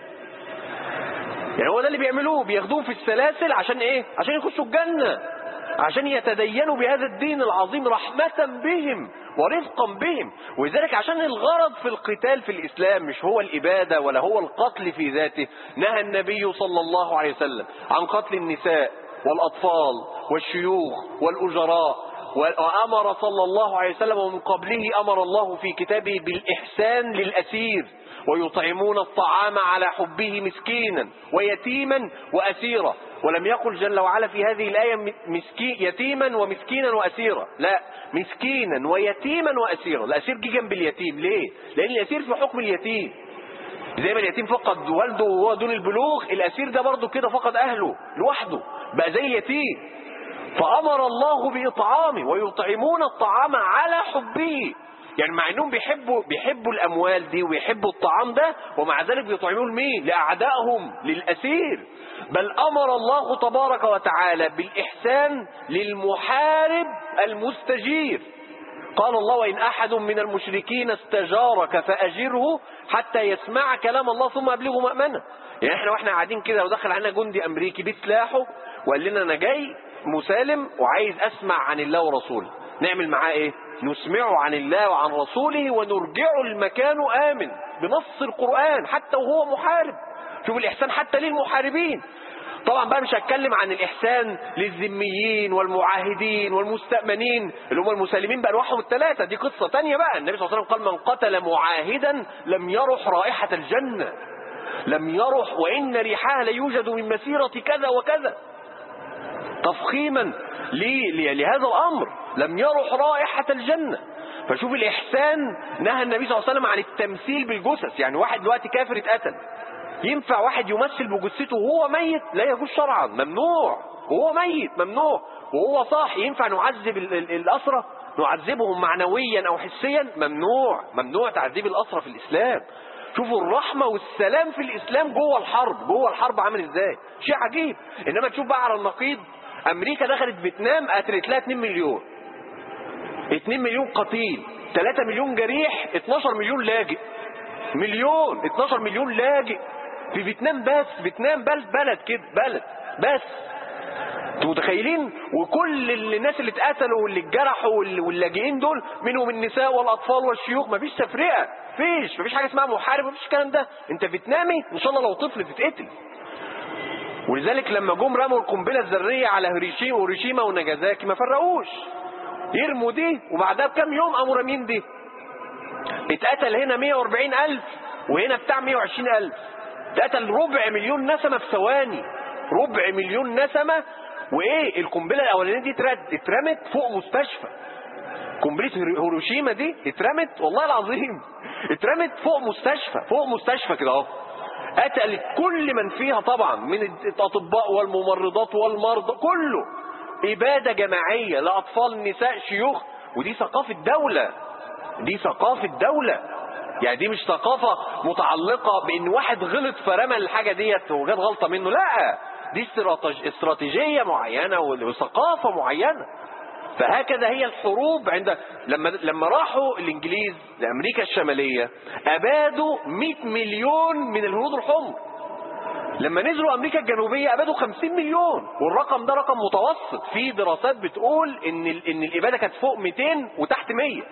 يعني هو ده اللي بيعملوه بياخدوهم في السلاسل عشان ايه عشان يخشوا الجنة عشان يتدينوا بهذا الدين العظيم رحمة بهم ورفقا بهم ولذلك عشان الغرض في القتال في الإسلام مش هو الإبادة ولا هو القتل في ذاته نهى النبي صلى الله عليه وسلم عن قتل النساء والأطفال والشيوخ والأجراء وأمر صلى الله عليه وسلم ومن قبله أمر الله في كتابه بالإحسان للأسير ويطعمون الطعام على حبه مسكينا ويتيما وأسيرا ولم يقل جل وعلا في هذه الآية مسكين يتيما ومسكينا وأسيرا لا مسكينا ويتيما وأسيرا الأسير جه جنب اليتيم ليه لأن الأسير في حكم اليتيم زي ما اليتيم فقد والده وهو دون البلوغ الأسير ده برضه كده فقد أهله لوحده بقى زي اليتيم فأمر الله بإطعامه ويطعمون الطعام على حبه يعني مع انهم بيحبوا بيحبوا الاموال دي ويحبوا الطعام ده ومع ذلك بيطعموه لمين لاعدائهم للاسير بل امر الله تبارك وتعالى بالاحسان للمحارب المستجير قال الله وان احد من المشركين استجارك فاجره حتى يسمع كلام الله ثم ابلغه مامنه يعني احنا واحنا قاعدين كده ودخل علينا جندي امريكي بسلاحه وقال لنا انا جاي مسالم وعايز اسمع عن الله ورسوله نعمل معاه ايه نسمعه عن الله وعن رسوله ونرجعه المكان آمن بنص القرآن حتى وهو محارب شوف الإحسان حتى للمحاربين طبعا بقى مش هتكلم عن الإحسان للذميين والمعاهدين والمستأمنين اللي هم المسالمين بأنواعهم الثلاثة دي قصة تانية بقى النبي صلى الله عليه وسلم قال من قتل معاهدا لم يرح رائحة الجنة لم يرح وإن ريحها ليوجد من مسيرة كذا وكذا تفخيما لهذا الأمر لم يرح رائحة الجنة فشوف الإحسان نهى النبي صلى الله عليه وسلم عن التمثيل بالجثث يعني واحد دلوقتي كافر اتقتل ينفع واحد يمثل بجثته وهو ميت لا يجوز شرعا ممنوع وهو ميت ممنوع وهو صاحي ينفع نعذب ال- ال- الأسرة نعذبهم معنويا أو حسيا ممنوع ممنوع تعذيب الأسرة في الإسلام شوفوا الرحمة والسلام في الإسلام جوه الحرب جوه الحرب عامل إزاي شيء عجيب إنما تشوف بقى على النقيض أمريكا دخلت فيتنام قتلت لها 2 مليون 2 مليون قتيل 3 مليون جريح 12 مليون لاجئ مليون 12 مليون لاجئ في فيتنام بس فيتنام بلد بلد كده بلد بس انتوا متخيلين وكل الناس اللي اتقتلوا واللي اتجرحوا واللي- واللاجئين دول منهم النساء والاطفال والشيوخ مفيش تفرقه فيش مفيش حاجه اسمها محارب مفيش الكلام ده انت فيتنامي ان شاء الله لو طفل تتقتل ولذلك لما جم رموا القنبله الذريه على هيروشيما وهيروشيما وناجازاكي ما فرقوش يرموا دي وبعدها بكام يوم قاموا رامين دي اتقتل هنا 140 ألف وهنا بتاع 120 ألف اتقتل ربع مليون نسمة في ثواني ربع مليون نسمة وإيه القنبلة الأولانية دي اترد- اترمت فوق مستشفى قنبلة هيرو- هيروشيما دي اترمت والله العظيم اترمت فوق مستشفى فوق مستشفى كده اهو قتلت كل من فيها طبعا من الأطباء والممرضات والمرضى كله إبادة جماعية لأطفال نساء شيوخ ودي ثقافة دولة دي ثقافة دولة يعني دي مش ثقافة متعلقة بأن واحد غلط فرمى الحاجة ديت وجات غلطة منه لا دي استراتيج- استراتيجية معينة وثقافة معينة فهكذا هي الحروب عند لما لما راحوا الانجليز لامريكا الشماليه ابادوا 100 مليون من الهنود الحمر لما نزلوا امريكا الجنوبيه ابادوا 50 مليون والرقم ده رقم متوسط في دراسات بتقول ان ال- ان الاباده كانت فوق 200 وتحت 100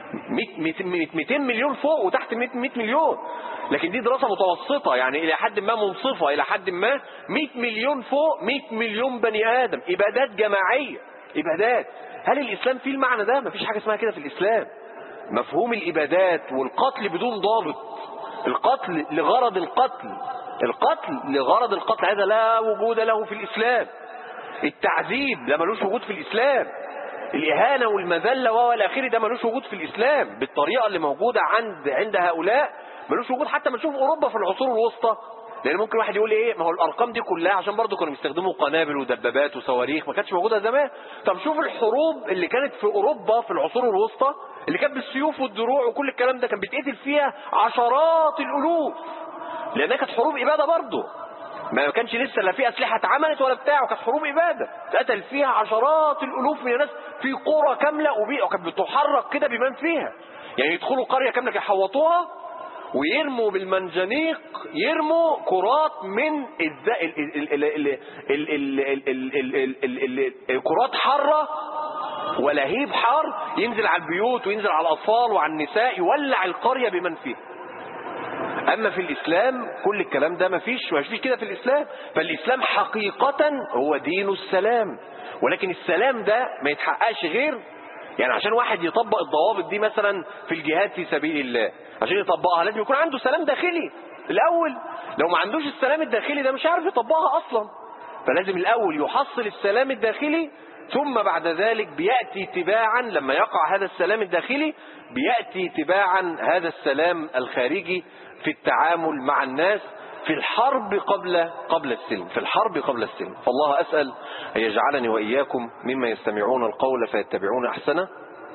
100 200 مليون فوق وتحت 100 100 مليون لكن دي دراسه متوسطه يعني الى حد ما منصفه الى حد ما 100 مليون فوق 100 مليون بني ادم ابادات جماعيه ابادات هل الاسلام فيه المعنى ده مفيش حاجه اسمها كده في الاسلام مفهوم الابادات والقتل بدون ضابط القتل لغرض القتل القتل لغرض القتل هذا لا وجود له في الاسلام التعذيب ده ملوش وجود في الاسلام الاهانه والمذله والى اخره ده ملوش وجود في الاسلام بالطريقه اللي موجوده عند عند هؤلاء ملوش وجود حتى ما نشوف اوروبا في العصور الوسطى لان ممكن واحد يقول ايه ما هو الارقام دي كلها عشان برضه كانوا بيستخدموا قنابل ودبابات وصواريخ ما كانتش موجوده زمان طب شوف الحروب اللي كانت في اوروبا في العصور الوسطى اللي كانت بالسيوف والدروع وكل الكلام ده كان بيتقتل فيها عشرات الالوف لانها كانت حروب اباده برضه ما كانش لسه لا في اسلحه اتعملت ولا بتاع وكانت حروب اباده اتقتل فيها عشرات الالوف من الناس في قرى كامله وبي- وكانت بتحرك كده بمن فيها يعني يدخلوا قريه كامله كده يحوطوها ويرموا بالمنجنيق يرموا كرات من الز- ال- ال- ال- ال- ال- ال- ال- ال- ال- ال- ال- كرات حاره ولهيب حار ينزل على البيوت وينزل على الاطفال وعلى النساء يولع القريه بمن فيها اما في الاسلام كل الكلام ده مفيش مفيش كده في الاسلام فالاسلام حقيقة هو دين السلام ولكن السلام ده ما يتحققش غير يعني عشان واحد يطبق الضوابط دي مثلا في الجهاد في سبيل الله عشان يطبقها لازم يكون عنده سلام داخلي الاول لو ما عندوش السلام الداخلي ده مش عارف يطبقها اصلا فلازم الاول يحصل السلام الداخلي ثم بعد ذلك بيأتي تباعا لما يقع هذا السلام الداخلي بيأتي تباعا هذا السلام الخارجي في التعامل مع الناس في الحرب قبل قبل السلم في الحرب قبل السلم فالله أسأل أن يجعلني وإياكم مما يستمعون القول فيتبعون أحسنه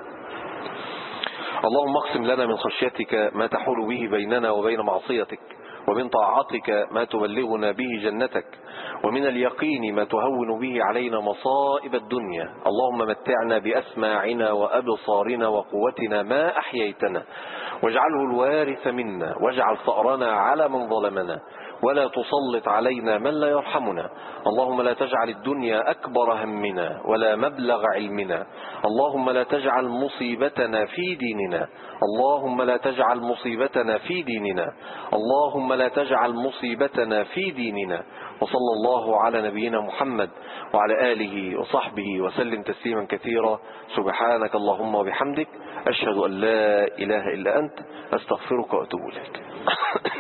اللهم اقسم لنا من خشيتك ما تحول به بيننا وبين معصيتك ومن طاعتك ما تبلغنا به جنتك ومن اليقين ما تهون به علينا مصائب الدنيا اللهم متعنا بأسماعنا وأبصارنا وقوتنا ما أحييتنا واجعله الوارث منا واجعل ثأرنا على من ظلمنا ولا تسلط علينا من لا يرحمنا اللهم لا تجعل الدنيا أكبر همنا ولا مبلغ علمنا اللهم لا تجعل مصيبتنا في ديننا اللهم لا تجعل مصيبتنا في ديننا اللهم لا تجعل مصيبتنا في ديننا وصلى الله على نبينا محمد وعلى آله وصحبه وسلم تسليما كثيرا سبحانك اللهم وبحمدك أشهد أن لا إله إلا أنت أستغفرك وأتوب إليك